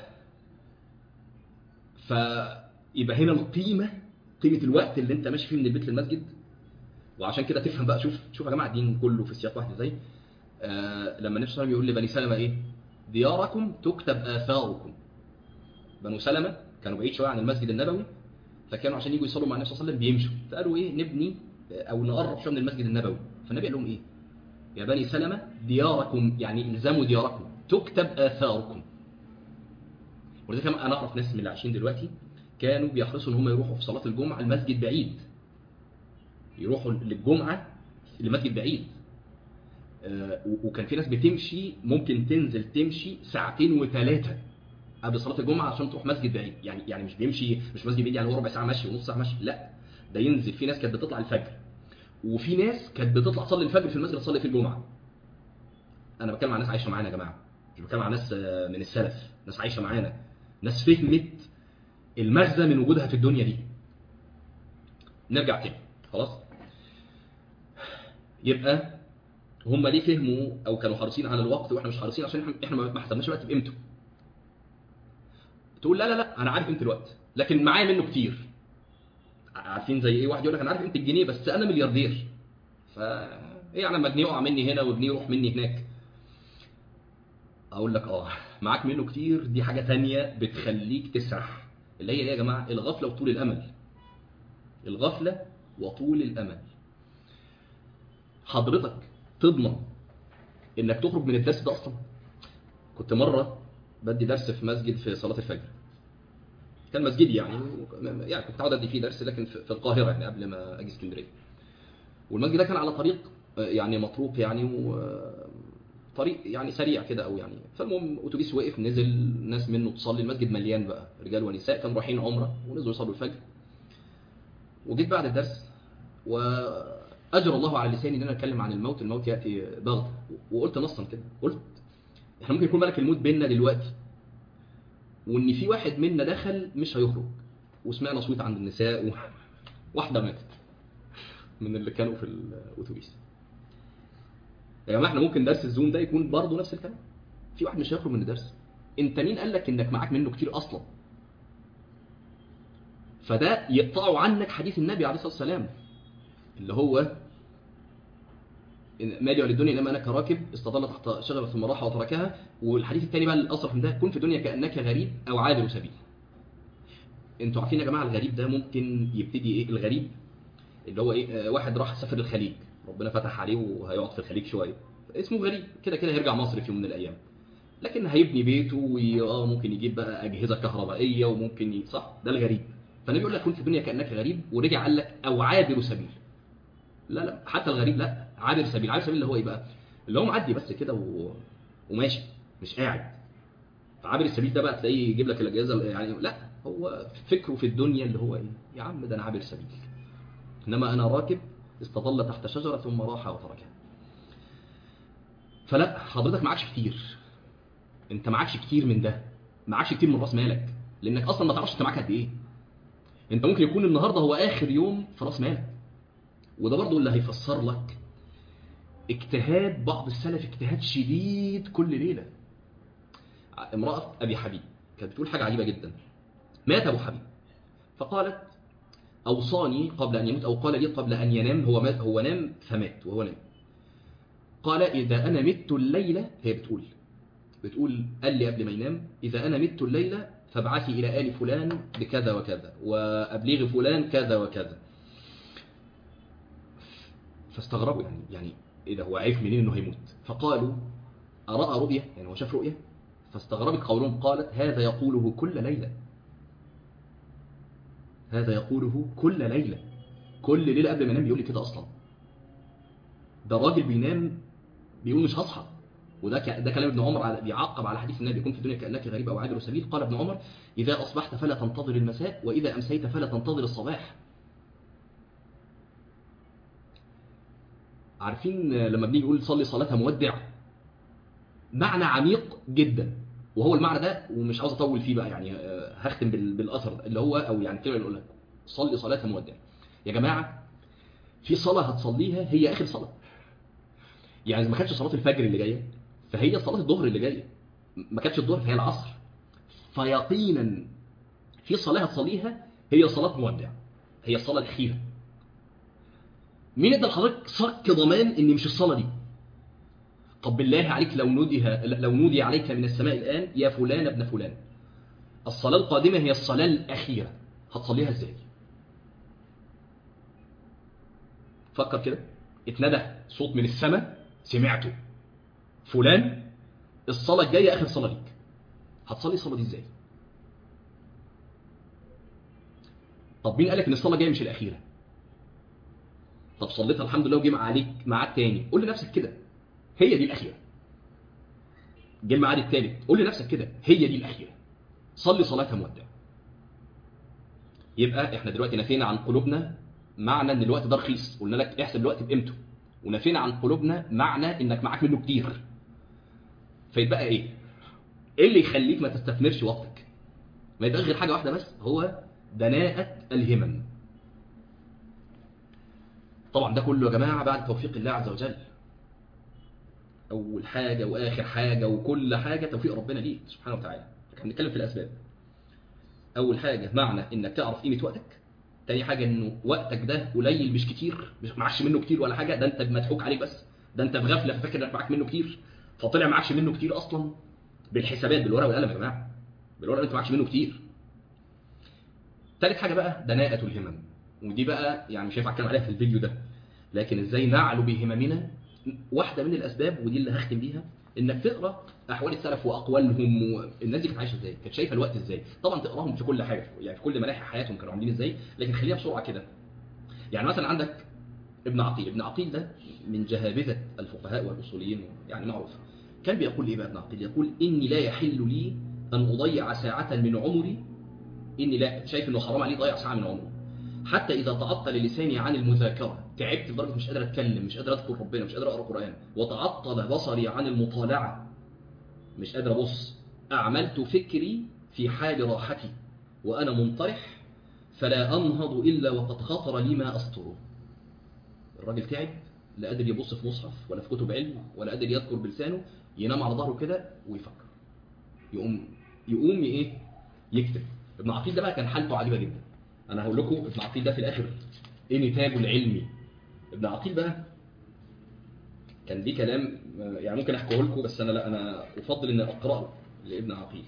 فيبقى هنا القيمة قيمة الوقت اللي انت ماشي فيه من البيت للمسجد وعشان كده تفهم بقى شوف شوف يا جماعة الدين كله في سياق واحد ازاي آه لما النبي صلى الله عليه وسلم يقول لبني سلمة ايه دياركم تكتب آثاركم بنو سلمة كانوا بعيد شوية عن المسجد النبوي فكانوا عشان يجوا يصلوا مع النبي صلى الله عليه وسلم بيمشوا فقالوا ايه نبني او نقرب شويه من المسجد النبوي فالنبي قال لهم ايه يا بني سلمة دياركم يعني الزموا دياركم تكتب آثاركم ولذلك انا اعرف ناس من اللي عايشين دلوقتي كانوا بيحرصوا ان هم يروحوا في صلاه الجمعه المسجد بعيد يروحوا للجمعه لمسجد بعيد آه، و- وكان في ناس بتمشي ممكن تنزل تمشي ساعتين وثلاثه قبل صلاه الجمعه عشان تروح مسجد بعيد يعني يعني مش بيمشي مش مسجد بعيد يعني هو ربع ساعه مشي ونص ساعه مشي لا ده ينزل في ناس كانت بتطلع الفجر وفي ناس كانت بتطلع تصلي الفجر في المسجد تصلي في الجمعه انا بتكلم عن ناس عايشه معانا يا جماعه مش بتكلم عن ناس آه، من السلف ناس عايشه معانا ناس فهمت المغزى من وجودها في الدنيا دي نرجع تاني خلاص يبقى هم ليه فهموا او كانوا حريصين على الوقت واحنا مش حريصين عشان إحنا- احنا ما حسبناش الوقت بقيمته تقول لا لا لا انا عارف قيمه الوقت لكن معايا منه كتير عارفين زي ايه واحد يقول لك انا عارف قيمه الجنيه بس انا ملياردير ف ايه يعني لما جنيه يقع مني هنا وجنيه يروح مني هناك اقول لك اه معاك منه كتير دي حاجه تانية بتخليك تسرح اللي هي ايه يا جماعه الغفله وطول الامل الغفله وطول الامل حضرتك تضمن انك تخرج من الدرس ده اصلا كنت مره بدي درس في مسجد في صلاه الفجر كان مسجدي يعني يعني كنت عاوز ادي فيه درس لكن في في القاهره يعني قبل ما اجي اسكندريه والمسجد ده كان على طريق آه، يعني مطروق يعني وطريق يعني سريع كده او يعني فالمهم اتوبيس وقف نزل ناس منه تصلي المسجد مليان بقى رجال ونساء كانوا رايحين عمره ونزلوا يصلوا الفجر وجيت بعد الدرس واجر الله على لساني ان انا اتكلم عن الموت الموت ياتي بغته وقلت نصا كده قلت احنا ممكن يكون ملك الموت بيننا دلوقتي وان في واحد منا دخل مش هيخرج وسمعنا صوت عند النساء و... واحده ماتت من اللي كانوا في الاتوبيس يا جماعه احنا ممكن درس الزوم ده يكون برضه نفس الكلام في واحد مش هيخرج من الدرس انت مين قال لك انك معاك منه كتير اصلا فده يقطعوا عنك حديث النبي عليه الصلاه والسلام اللي هو إن- مالي للدنيا انما انا كراكب استظل تحت شجره ثم راح وتركها والحديث الثاني بقى الاصرف من ده كن في الدنيا كانك غريب او عابر سبيل انتوا عارفين يا جماعه الغريب ده ممكن يبتدي ايه الغريب اللي هو ايه آه، واحد راح سافر الخليج ربنا فتح عليه وهيقعد في الخليج شويه اسمه غريب كده كده هيرجع مصر في يوم من الايام لكن هيبني بيته واه ممكن يجيب بقى اجهزه كهربائيه وممكن ي... صح ده الغريب فالنبي يقول لك كن في الدنيا كانك غريب ورجع قال لك او عابر سبيل لا لا حتى الغريب لا عابر سبيل عابر سبيل اللي هو ايه بقى اللي هو معدي بس كده و... وماشي مش قاعد فعابر السبيل ده بقى تلاقيه يجيب لك الاجهزه يعني لا هو فكره في الدنيا اللي هو ايه يا عم ده انا عابر سبيل انما انا راكب استظل تحت شجره ثم راح وتركها فلا حضرتك معكش كتير انت معكش كتير من ده معكش كتير من راس مالك لانك اصلا ما تعرفش انت معاك قد ايه انت ممكن يكون النهارده هو اخر يوم في راس مالك وده برضو اللي هيفسر لك اجتهاد بعض السلف اجتهاد شديد كل ليله امراه ابي حبيب كانت بتقول حاجه عجيبه جدا مات ابو حبيب فقالت اوصاني قبل ان يموت او قال لي قبل ان ينام هو مات هو نام فمات وهو نام قال اذا انا مت الليله هي بتقول بتقول قال لي قبل ما ينام اذا انا مت الليله فابعثي الى ال فلان بكذا وكذا وابلغ فلان كذا وكذا فاستغربوا يعني يعني ايه ده هو عارف منين انه هيموت فقالوا اراى رؤيه يعني هو شاف رؤيه فاستغربت قولهم قالت هذا يقوله كل ليلة هذا يقوله كل ليلة كل ليلة قبل ما ينام بيقول لي كده أصلا ده راجل بينام بيقول مش هصحى وده ك... ده كلام ابن عمر على... بيعقب على حديث النبي يكون في الدنيا كأنك غريب أو عابر سبيل قال ابن عمر إذا أصبحت فلا تنتظر المساء وإذا أمسيت فلا تنتظر الصباح عارفين لما بنيجي نقول صلي صلاة مودع معنى عميق جدا وهو المعنى ده ومش عاوز اطول فيه بقى يعني آه، هختم بال- بالاثر ده اللي هو او يعني الكلمه اللي اقولها صلي صلاه مودع يا جماعه في صلاه هتصليها هي اخر صلاه يعني إذا ما كانتش صلاه الفجر اللي جايه فهي صلاه الظهر اللي جايه ما كانتش الظهر فهي العصر فيقينا في صلاه هتصليها هي صلاه مودع هي الصلاه الاخيره مين ادى لحضرتك صك ضمان ان مش الصلاه دي طب بالله عليك لو نودي لو نودي عليك من السماء الان يا فلان ابن فلان الصلاه القادمه هي الصلاه الاخيره هتصليها ازاي فكر كده اتندى صوت من السماء سمعته فلان الصلاه الجايه اخر صلاه ليك هتصلي الصلاه دي ازاي طب مين قالك ان الصلاه الجايه مش الاخيره طب صليتها الحمد لله وجه عليك ميعاد تاني قول لنفسك كده هي دي الاخيره جه الميعاد التالت قول لنفسك كده هي دي الاخيره صلي صلاه مودع يبقى احنا دلوقتي نفينا عن قلوبنا معنى ان الوقت ده رخيص قلنا لك احسب الوقت بقيمته ونفينا عن قلوبنا معنى انك معاك منه كتير فيتبقى ايه ايه اللي يخليك ما تستثمرش وقتك ما يبقاش غير حاجه واحده بس هو دناءه الهمم طبعا ده كله يا جماعه بعد توفيق الله عز وجل اول حاجه واخر حاجه وكل حاجه توفيق ربنا ليك سبحانه وتعالى احنا بنتكلم في الاسباب اول حاجه معنى انك تعرف قيمه وقتك تاني حاجه انه وقتك ده قليل مش كتير مش معكش منه كتير ولا حاجه ده انت مضحوك عليك بس ده انت في غفله فاكر انك معاك منه كتير فطلع معكش منه كتير اصلا بالحسابات بالورقه والقلم يا جماعه بالورقه انت معكش منه كتير تالت حاجه بقى دناءه الهمم ودي بقى يعني مش هينفع اتكلم عليها في الفيديو ده لكن ازاي نعلو بهممنا واحده من الاسباب ودي اللي هختم بيها انك تقرا احوال السلف واقوالهم والناس دي كانت عايشه ازاي كانت شايفه الوقت ازاي طبعا تقراهم في كل حاجه يعني في كل مناحي حياتهم كانوا عاملين ازاي لكن خليها بسرعه كده يعني مثلا عندك ابن عقيل ابن عقيل ده من جهابذه الفقهاء والاصوليين يعني معروف كان بيقول ايه بقى ابن عقيل يقول اني لا يحل لي ان اضيع ساعه من عمري اني لا شايف انه حرام عليه يضيع ساعه من عمره حتى اذا تعطل لساني عن المذاكره تعبت لدرجه مش قادر اتكلم مش قادر اذكر ربنا مش قادر اقرا قران وتعطل بصري عن المطالعه مش قادر ابص اعملت فكري في حال راحتي وانا منطرح فلا انهض الا وقد خطر لي ما استره الراجل تعب لا قادر يبص في مصحف ولا في كتب علم ولا قادر يذكر بلسانه ينام على ظهره كده ويفكر يقوم يقوم ايه يكتب ابن عقيل ده بقى كان حالته عجيبه جدا انا هقول لكم ابن عقيل ده في الاخر ايه نتاجه العلمي ابن عقيل بقى كان ليه كلام يعني ممكن احكيه لكم بس انا لا انا افضل ان اقراه لابن عقيل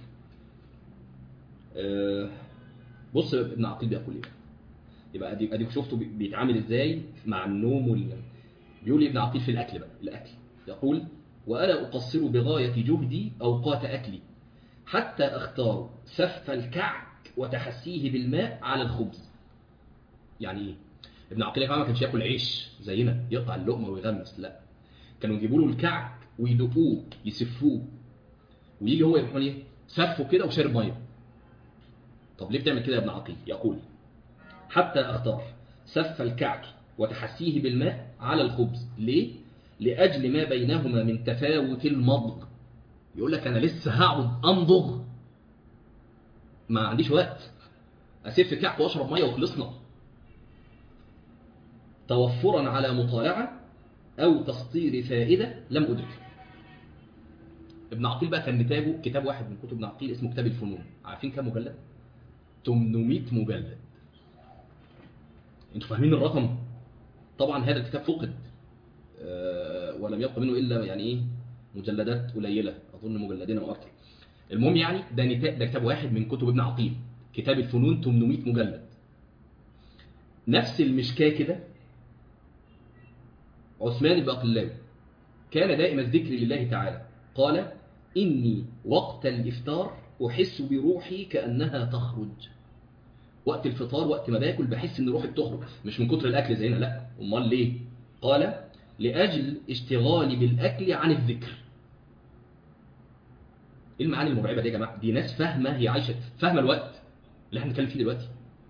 أه بص ابن عقيل بيقول ايه يبقى اديك اديك شفتوا بيتعامل ازاي مع النوم وال بيقول ابن عقيل في الاكل بقى الاكل يقول وانا اقصر بغايه جهدي اوقات اكلي حتى اختار سف الكعك وتحسيه بالماء على الخبز يعني ايه ابن عقيل يا جماعه ما كانش ياكل عيش زينا يقطع اللقمه ويغمس لا كانوا يجيبوا له الكعك ويدقوه يسفوه ويجي هو يروح ايه سفه كده وشرب ميه طب ليه بتعمل كده يا ابن عقيل يقول حتى اختار سف الكعك وتحسيه بالماء على الخبز ليه لاجل ما بينهما من تفاوت المضغ يقول لك انا لسه هقعد امضغ ما عنديش وقت اسف كعك واشرب ميه وخلصنا توفرا على مطالعه او تسطير فائده لم ادرك ابن عقيل بقى كان نتاجه كتاب واحد من كتب ابن عقيل اسمه كتاب الفنون عارفين كام مجلد 800 مجلد انتوا فاهمين الرقم طبعا هذا الكتاب فقد أه ولم يبقى منه الا يعني ايه مجلدات قليله اظن مجلدين او اكثر المهم يعني ده نتاج ده كتاب واحد من كتب ابن عقيل كتاب الفنون 800 مجلد نفس المشكاه كده عثمان الباقلاوي كان دائم الذكر لله تعالى قال إني وقت الإفطار أحس بروحي كأنها تخرج وقت الفطار وقت ما باكل بحس ان روحي بتخرج مش من كتر الاكل زينا لا امال ليه قال لاجل اشتغالي بالاكل عن الذكر ايه المعاني المرعبه دي يا جماعه دي ناس فاهمه هي عايشه فاهمه الوقت اللي احنا بنتكلم فيه دلوقتي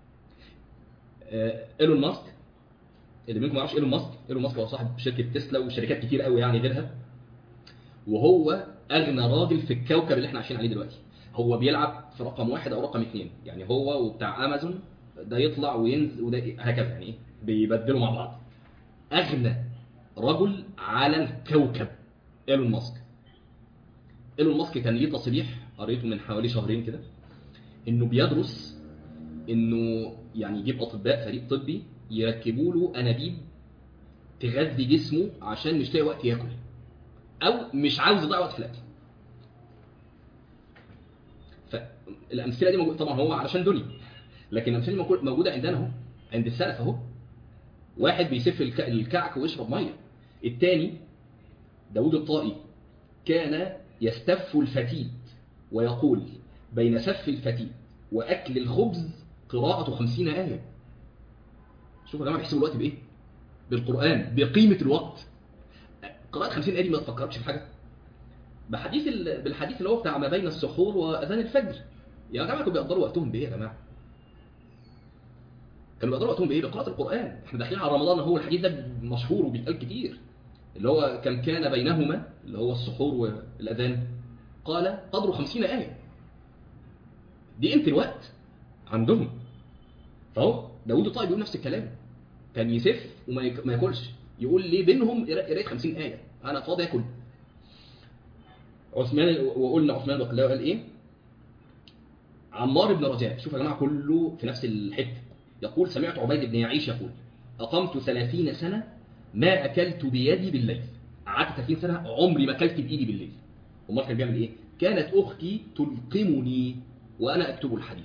آه، ايلون ماسك اللي منكم ما يعرفش ايلون ماسك ايلون ماسك هو صاحب شركه تسلا وشركات كتير قوي يعني غيرها وهو اغنى راجل في الكوكب اللي احنا عايشين عليه دلوقتي هو بيلعب في رقم واحد او رقم اثنين يعني هو وبتاع امازون ده يطلع وينزل وده هكذا يعني ايه بيبدلوا مع بعض اغنى رجل على الكوكب ايلون ماسك ايلون ماسك كان ليه تصريح قريته من حوالي شهرين كده انه بيدرس انه يعني يجيب اطباء فريق طبي يركبوا له انابيب تغذي جسمه عشان مش لاقي وقت ياكل او مش عاوز يضيع وقت في الاكل فالامثله دي موجوده طبعا هو علشان دنيا لكن الامثله دي موجو- موجوده عندنا اهو عند السلف اهو واحد بيسف الك- الكعك ويشرب ميه الثاني داود الطائي كان يستف الفتيت ويقول بين سف الفتيت واكل الخبز قراءه خمسين ايه شوفوا يا جماعه بيحسبوا الوقت بايه بالقران بقيمه الوقت قراءه 50 ايه دي ما تفكركش في حاجه بحديث ال... بالحديث اللي هو بتاع ما بين السحور واذان الفجر يا جماعه كانوا بيقدروا وقتهم بايه يا جماعه كانوا بيقدروا وقتهم بايه بقراءه القران احنا داخلين على رمضان هو الحديث ده مشهور وبيتقال كتير اللي هو كم كان بينهما اللي هو السحور والاذان قال قدر خمسين آية دي قيمة الوقت عندهم فهو داوود الطائي بيقول نفس الكلام كان يسف وما يك- ما ياكلش يقول ليه بينهم قراءة قراءة 50 آية أنا فاضي آكل عثمان وقلنا عثمان البقلاوي قال إيه عمار بن رجاء شوف يا جماعة كله في نفس الحتة يقول سمعت عبيد بن يعيش يقول أقمت ثلاثين سنة ما أكلت بيدي بالليل قعدت 30 سنة عمري ما أكلت بإيدي بالليل أمال كان بيعمل إيه؟ كانت أختي تلقمني وأنا أكتب الحديث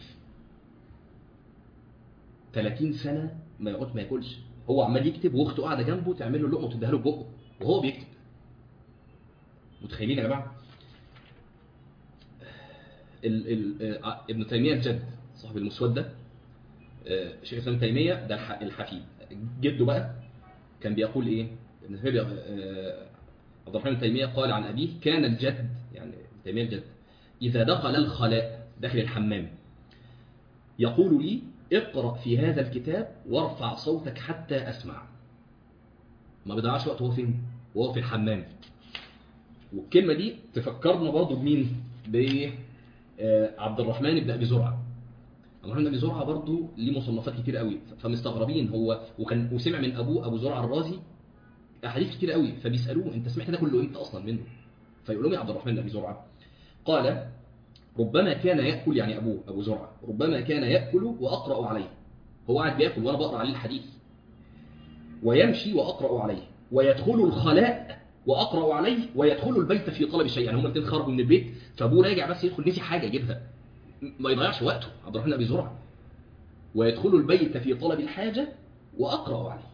30 سنة ما يقعد ما ياكلش هو عمال يكتب واخته قاعدة جنبه تعمل له لقمة وتديها له بقه وهو بيكتب متخيلين يا جماعة؟ ال ال آه، ابن تيمية الجد صاحب المسودة آه، شيخ الإسلام ابن تيمية ده الح- الحفيد جده بقى كان بيقول ايه ابن تيميه آه، عبد الرحمن بن تيميه قال عن ابيه كان الجد يعني ابن تيميه الجد اذا دخل الخلاء داخل الحمام يقول لي اقرا في هذا الكتاب وارفع صوتك حتى اسمع ما بيضيعش وقت هو فين وهو في الحمام والكلمه دي تفكرنا برضه بمين بعبد الرحمن بن ابي زرعه عبد الرحمن بن ابي زرعه برضه ليه مصنفات كتير قوي فمستغربين هو وكان وسمع من ابوه ابو زرعه الرازي احاديث كتير قوي فبيسالوه انت سمعت ده كله امتى اصلا منه فيقول لهم يا عبد الرحمن بن ابي زرعه قال ربما كان ياكل يعني ابوه ابو زرعه ربما كان ياكل واقرا عليه هو قاعد بياكل وانا بقرا عليه الحديث ويمشي واقرا عليه ويدخل الخلاء واقرا عليه ويدخل البيت في طلب شيء يعني هم الاثنين خرجوا من البيت فابوه راجع بس يدخل نسي حاجه يجيبها ما يضيعش وقته عبد الرحمن بن ابي زرعه ويدخل البيت في طلب الحاجه واقرا عليه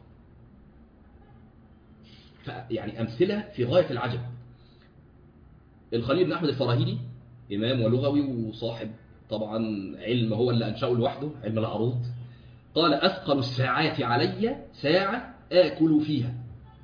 يعني امثله في غايه العجب الخليل بن احمد الفراهيدي امام ولغوي وصاحب طبعا علم هو اللي انشاه لوحده علم العروض قال اثقل الساعات علي ساعه اكل فيها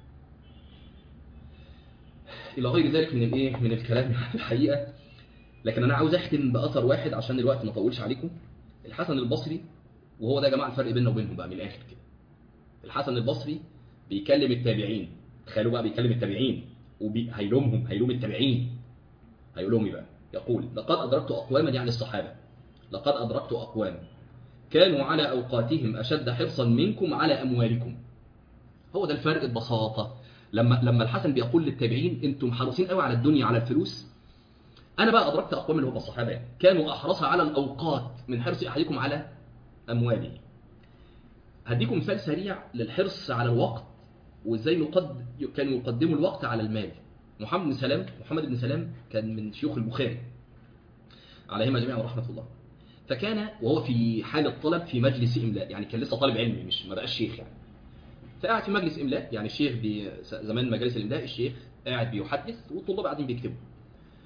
الى غير ذلك من الايه من الكلام الحقيقه لكن انا عاوز اختم باثر واحد عشان الوقت ما اطولش عليكم الحسن البصري وهو ده يا جماعه الفرق بيننا وبينهم بقى من الاخر كده الحسن البصري بيكلم التابعين تخيلوا بقى بيكلم التابعين وهيلومهم هيلوم التابعين هيقول لهم ايه بقى يقول لقد ادركت اقواما يعني الصحابه لقد ادركت اقواما كانوا على اوقاتهم اشد حرصا منكم على اموالكم هو ده الفرق ببساطه لما لما الحسن بيقول للتابعين انتم حريصين قوي على الدنيا على الفلوس انا بقى ادركت اقوام اللي هم الصحابه يعني. كانوا احرص على الاوقات من حرص احدكم على امواله هديكم مثال سريع للحرص على الوقت وازاي نقد كانوا يقدموا الوقت على المال محمد بن سلام محمد بن سلام كان من شيوخ البخاري عليهما جميعا ورحمه الله فكان وهو في حال الطلب في مجلس املاء يعني كان لسه طالب علمي مش ما بقاش شيخ يعني فقاعد في مجلس املاء يعني الشيخ بي زمان مجالس الاملاء الشيخ قاعد بيحدث والطلاب قاعدين بيكتبوا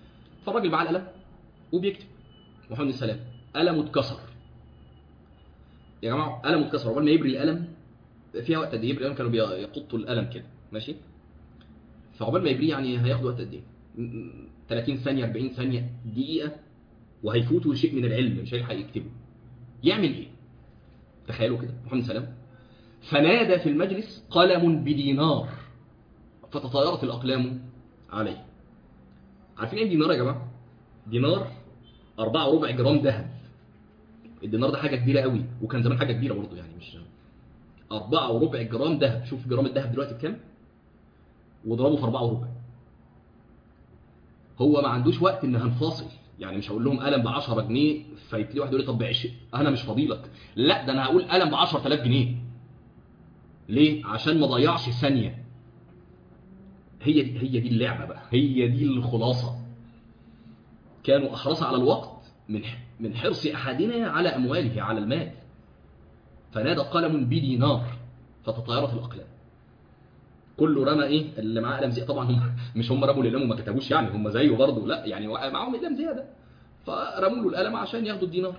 فالراجل معاه القلم وبيكتب محمد بن سلام قلمه اتكسر يا جماعه قلمه اتكسر عقبال ما يبري القلم فيها وقت قد ايه يبري القلم كانوا بيقطوا القلم كده ماشي فعقبال ما يبريه يعني هياخد وقت قد ايه م- م- 30 ثانيه 40 ثانيه دقيقه وهيفوتوا شيء من العلم مش هيلحق يكتبه يعمل ايه تخيلوا كده محمد سلام فنادى في المجلس قلم بدينار فتطايرت الاقلام عليه عارفين ايه دينار يا جماعه دينار أربعة وربع جرام ذهب الدينار ده حاجه كبيره قوي وكان زمان حاجه كبيره برضه يعني مش أربعة وربع جرام ذهب شوف جرام الذهب دلوقتي بكام واضربه في أربعة وربع هو ما عندوش وقت ان هنفاصل يعني مش هقول لهم قلم ب 10 جنيه فيبتدي واحد يقول لي طب ب 20 انا مش فضيلك لا ده انا هقول قلم ب 10000 جنيه ليه عشان ما ضيعش ثانيه هي دي هي دي اللعبه بقى هي دي الخلاصه كانوا احرص على الوقت من من حرص احدنا على امواله على المال فنادى قلم بدينار فتطايرت الاقلام كله رمى ايه اللي معاه قلم زياده طبعا هم مش هم رموا القلم وما كتبوش يعني هم زيه برضه لا يعني معاهم قلم زياده فرموا له القلم عشان ياخدوا الدينار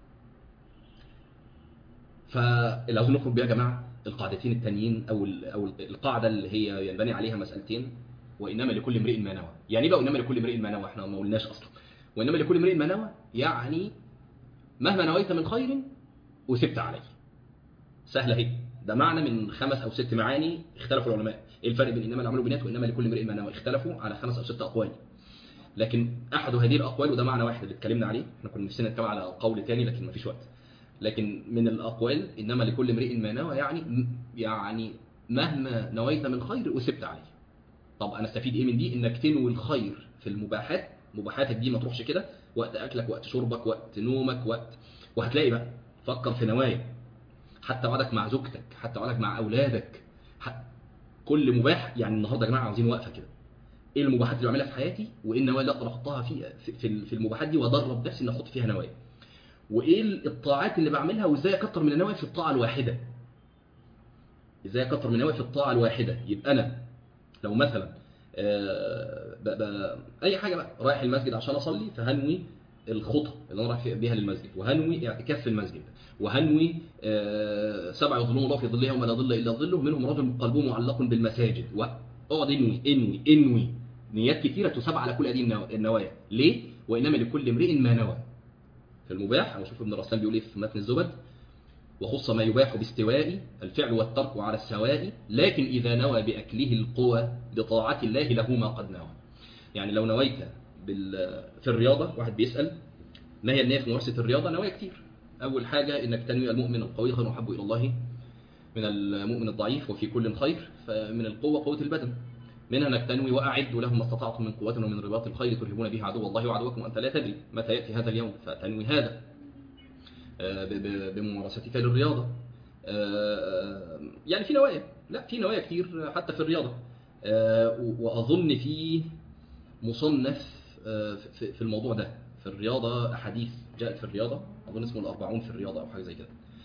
فاللي عاوزين نخرج بيها يا جماعه القاعدتين التانيين او ال- او ال- القاعده اللي هي ينبني عليها مسالتين وانما لكل امرئ ما نوى يعني ايه بقى وانما لكل امرئ ما نوى احنا ما قلناش اصلا وانما لكل امرئ ما نوى يعني مهما نويت من خير وثبت عليه سهله اهي ده معنى من خمس او ست معاني اختلفوا العلماء ايه الفرق بين انما الاعمال بالنيات وانما لكل امرئ ما نوى اختلفوا على خمس او ست اقوال لكن احد هذه الاقوال وده معنى واحد اللي اتكلمنا عليه احنا كنا نفسنا نتكلم على قول تاني لكن مفيش وقت لكن من الاقوال انما لكل امرئ ما نوى يعني يعني مهما نويت من خير وثبت عليه طب انا استفيد ايه من دي انك تنوي الخير في المباحات مباحاتك دي ما تروحش كده وقت اكلك وقت شربك وقت نومك وقت وهتلاقي بقى فكر في نوايا حتى وعدك مع زوجتك حتى وعدك مع اولادك ح- كل مباح يعني النهارده يا جماعه عاوزين وقفه كده ايه المباحات اللي بعملها في حياتي وايه النوايا اللي اقدر احطها في في- في في المباحات دي وادرب نفسي ان احط فيها نوايا وايه الطاعات اللي بعملها وازاي اكتر من النوايا في الطاعه الواحده ازاي اكتر من النوايا في الطاعه الواحده يبقى انا لو مثلا آه، ب... ب... اي حاجه بقى رايح المسجد عشان اصلي فهنوي الخطى اللي انا رايح فيها- بيها للمسجد وهنوي اعتكاف في المسجد وهنوي آه، سبع يظلون الله في ظله يوم لا ظل الا ظله منهم رجل قلبه معلق بالمساجد واقعد انوي انوي انوي نيات كثيره تساب على كل هذه النوا- النوايا ليه وانما لكل امرئ ما نوى في المباح او شوف ابن رسلان بيقول ايه في متن الزبد وخص ما يباح باستواء الفعل والترك على السواء لكن إذا نوى بأكله القوى بطاعة الله له ما قد نوى يعني لو نويت بال... في الرياضة واحد بيسأل ما هي النية في ممارسة الرياضة نوايا كتير أول حاجة إنك تنوي المؤمن القوي خير أحب إلى الله من المؤمن الضعيف وفي كل خير فمن القوة قوة البدن منها انك تنوي واعدوا لهم ما استطعتم من قوه ومن رباط الخيل ترهبون به عدو الله وعدوكم وانت لا تدري متى ياتي هذا اليوم فتنوي هذا آه، ب- ب- بممارستك للرياضة آه، يعني في نوايا لا في نوايا كتير حتى في الرياضة آه، و- وأظن في مصنف آه، في في الموضوع ده في الرياضة أحاديث جاءت في الرياضة أظن اسمه الأربعون في الرياضة أو حاجة زي كده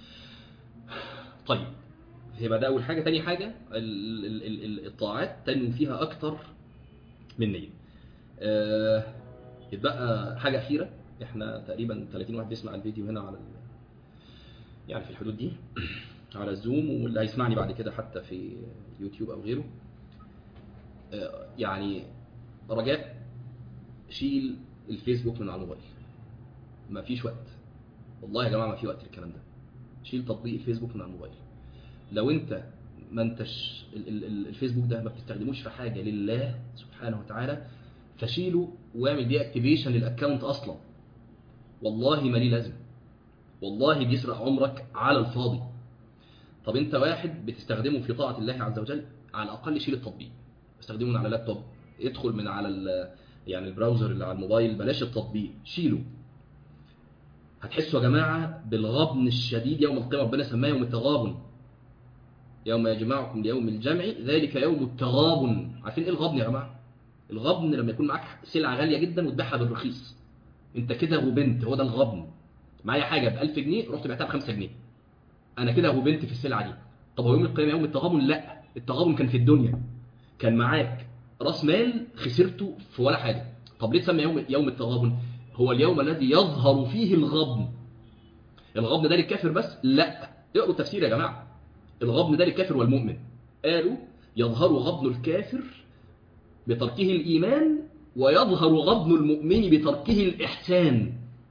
طيب يبقى ده أول حاجة تاني حاجة ال- ال- ال- ال- الطاعات تنوي فيها أكتر من نية آه، يتبقى حاجة أخيرة احنا تقريبا 30 واحد بيسمع الفيديو هنا على ال... يعني في الحدود دي على الزوم واللي هيسمعني بعد كده حتى في يوتيوب او غيره آه، يعني رجاء شيل الفيسبوك من على الموبايل ما فيش وقت والله يا جماعه ما في وقت للكلام ده شيل تطبيق الفيسبوك من على الموبايل لو انت ما انتش ال- ال- ال- الفيسبوك ده ما بتستخدموش في حاجه لله سبحانه وتعالى فشيله واعمل بيه اكتيفيشن للاكونت اصلا والله ما ليه لازمه والله بيسرق عمرك على الفاضي طب انت واحد بتستخدمه في طاعة الله عز وجل على الأقل شيل التطبيق استخدمه من على اللابتوب ادخل من على ال- يعني البراوزر اللي على الموبايل بلاش التطبيق شيله هتحسوا يا جماعة بالغبن الشديد يوم القيامة ربنا سماه يوم التغابن يوم يجمعكم ليوم الجمع ذلك يوم التغابن عارفين ايه الغبن يا جماعة الغبن لما يكون معاك سلعة غالية جدا وتبيعها بالرخيص انت كده وبنت هو ده الغبن معايا حاجه ب 1000 جنيه رحت بعتها ب 5 جنيه انا كده وبنت في السلعه دي طب هو يوم القيامه يوم التغابن لا التغابن كان في الدنيا كان معاك راس مال خسرته في ولا حاجه طب ليه تسمى يوم يوم التغابن هو اليوم الذي يظهر فيه الغبن الغبن ده للكافر بس لا اقروا التفسير يا جماعه الغبن ده للكافر والمؤمن قالوا يظهر غبن الكافر بتركه الايمان ويظهر غبن المؤمن بتركه الاحسان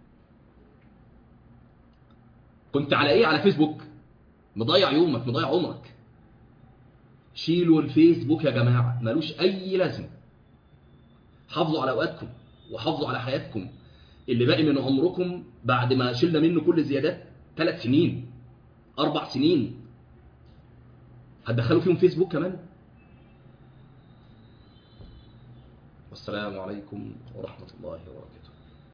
كنت على ايه على فيسبوك مضيع يومك مضيع عمرك شيلوا الفيسبوك يا جماعه ملوش اي لازمه حافظوا على اوقاتكم وحافظوا على حياتكم اللي باقي من عمركم بعد ما شلنا منه كل الزيادات ثلاث سنين اربع سنين هتدخلوا فيهم فيسبوك كمان والسلام عليكم ورحمه الله وبركاته